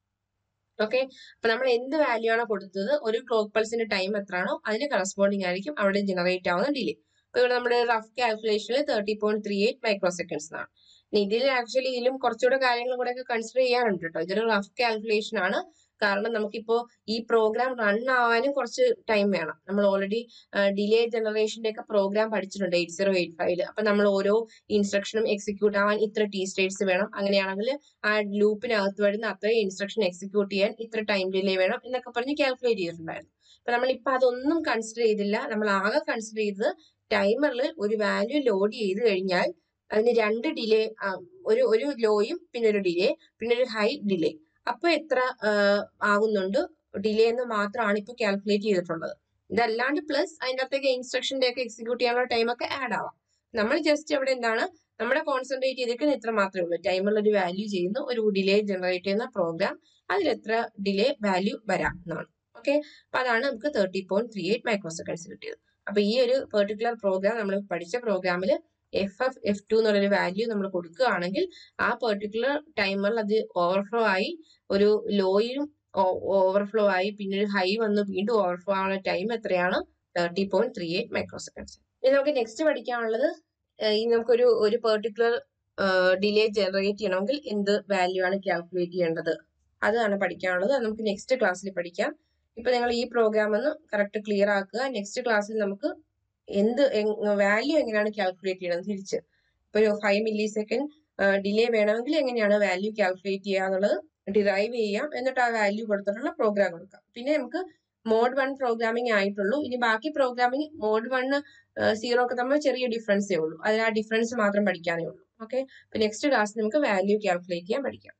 Speaker 1: ഓക്കെ അപ്പൊ നമ്മൾ എന്ത് വാല്യൂ ആണോ കൊടുത്തത് ഒരു ക്ലോക്ക് പൾസിന്റെ ടൈം എത്രയാണോ അതിന് കറസ്പോണ്ടിങ് ആയിരിക്കും അവിടെ ജനറേറ്റ് ആവുന്ന ഡിലേ അപ്പൊ ഇവിടെ നമ്മുടെ റഫ് കാൽക്കുലേഷനിൽ thirty point three eight micro seconds ആണ് ഇതിൽ ആക്ച്വലി ഇതിലും കുറച്ചുകൂടെ കാര്യങ്ങളും കൂടെ ഒക്കെ കൺസിഡർ ചെയ്യാറുണ്ട് കേട്ടോ ഇതൊരു റഫ് കാൽക്കുലേഷൻ ആണ് കാരണം നമുക്കിപ്പോ ഈ പ്രോഗ്രാം റൺ ആവാനും കുറച്ച് ടൈം വേണം നമ്മൾ ഓൾറെഡി ഡിലേ ജനറേഷന്റെ ഒക്കെ പ്രോഗ്രാം പഠിച്ചിട്ടുണ്ട് എയ്റ്റ് സീറോ എയ്റ്റ് ഫൈവില് അപ്പൊ നമ്മൾ ഓരോ ഇൻസ്ട്രക്ഷനും എക്സിക്യൂട്ട് ആവാൻ ഇത്ര ടി സ്റ്റേറ്റ്സ് വേണം അങ്ങനെയാണെങ്കിൽ ആ ലൂപ്പിനകത്ത് വരുന്ന അത്രയും ഇൻസ്ട്രക്ഷൻ എക്സിക്യൂട്ട് ചെയ്യാൻ ഇത്ര ടൈം ഡിലേ വേണം എന്നൊക്കെ പറഞ്ഞ് കാൽക്കുലേറ്റ് ചെയ്തിട്ടുണ്ടായിരുന്നു അപ്പൊ നമ്മൾ ഇപ്പൊ അതൊന്നും കൺസിഡർ ചെയ്തില്ല നമ്മൾ ആകെ കൺസിഡർ ചെയ്തത് ടൈമറിൽ ഒരു വാല്യൂ ലോഡ് ചെയ്ത് കഴിഞ്ഞാൽ അതിന് രണ്ട് ഡിലേ ഒരു ഒരു ലോയും പിന്നെ ഒരു ഡിലേ പിന്നെ ഒരു ഹൈ ഡിലേ അപ്പൊ എത്ര ആകുന്നുണ്ട് ഡിലേ എന്ന് മാത്രമാണ് ഇപ്പൊ കാൽക്കുലേറ്റ് ചെയ്തിട്ടുള്ളത് ഇതല്ലാണ്ട് പ്ലസ് അതിൻ്റെ അകത്തേക്ക് ഇൻസ്ട്രക്ഷൻ്റെ ഒക്കെ എക്സിക്യൂട്ട് ചെയ്യാനുള്ള ടൈം ഒക്കെ ആഡ് ആവാം നമ്മൾ ജസ്റ്റ് അവിടെ എന്താണ് നമ്മുടെ കോൺസെൻട്രേറ്റ് ചെയ്തിരിക്കുന്നത് ഇത്ര മാത്രമേ ഉള്ളൂ ടൈമറിൽ ഒരു വാല്യൂ ചെയ്യുന്ന ഒരു ഡിലേ ജനറേറ്റ് ചെയ്യുന്ന പ്രോഗ്രാം അതിൽ എത്ര ഡിലേ വാല്യൂ വരാം എന്നാണ് ഓക്കെ അപ്പൊ അതാണ് നമുക്ക് thirty point three eight micro seconds കിട്ടിയത് അപ്പൊ ഈ ഒരു പെർട്ടിക്കുലർ പ്രോഗ്രാം നമ്മൾ പഠിച്ച പ്രോഗ്രാമിൽ എഫ് എഫ് എഫ് ടു എന്നുള്ളൊരു വാല്യൂ നമ്മൾ കൊടുക്കുകയാണെങ്കിൽ ആ പെർട്ടിക്കുലർ ടൈമറിൽ അത് ഓവർഫ്ലോ ആയി ഒരു ലോയും ഓവർഫ്ലോ ആയി പിന്നെ ഒരു ഹൈ വന്ന് വീണ്ടും ഓവർഫ്ലോ ആവുന്ന ടൈം എത്രയാണ് thirty point three eight micro seconds ഇനി നമുക്ക് നെക്സ്റ്റ് പഠിക്കാനുള്ളത് ഈ നമുക്കൊരു ഒരു പെർട്ടിക്കുലർ ഡിലേ ജനറേറ്റ് ചെയ്യണമെങ്കിൽ എന്ത് വാല്യൂ ആണ് കാൽക്കുലേറ്റ് ചെയ്യേണ്ടത് അതാണ് പഠിക്കാനുള്ളത് അത് നമുക്ക് നെക്സ്റ്റ് ക്ലാസ്സിൽ പഠിക്കാം ഇപ്പൊ നിങ്ങൾ ഈ പ്രോഗ്രാം ഒന്ന് കറക്റ്റ് ക്ലിയർ ആക്കുക നെക്സ്റ്റ് ക്ലാസ്സിൽ നമുക്ക് എന്ത് വാല്യൂ എങ്ങനെയാണ് കാൽക്കുലേറ്റ് ചെയ്യണത് തിരിച്ച് ഇപ്പൊ ഒരു ഫൈവ് മില്ലി സെക്കൻഡ് ഡിലേ വേണമെങ്കിൽ എങ്ങനെയാണ് വാല്യൂ കാൽക്കുലേറ്റ് ചെയ്യുക എന്നുള്ളത് ഡിറൈവ് ചെയ്യാം എന്നിട്ട് ആ വാല്യൂ കൊടുത്തിട്ടുള്ള പ്രോഗ്രാം കൊടുക്കാം പിന്നെ നമുക്ക് മോഡ് വൺ പ്രോഗ്രാമിംഗ് ആയിട്ടുള്ളൂ ഇനി ബാക്കി പ്രോഗ്രാമിംഗ് മോഡ് വണ് സീറോ ഒക്കെ തമ്മിൽ ചെറിയ ഡിഫറൻസേ ഉള്ളൂ അതിൽ ആ ഡിഫറൻസ് മാത്രം പഠിക്കാനേ ഉള്ളൂ ഓക്കെ അപ്പൊ നെക്സ്റ്റ് ക്ലാസ് നമുക്ക് വാല്യൂ കാൽക്കുലേറ്റ് ചെയ്യാൻ പഠിക്കാം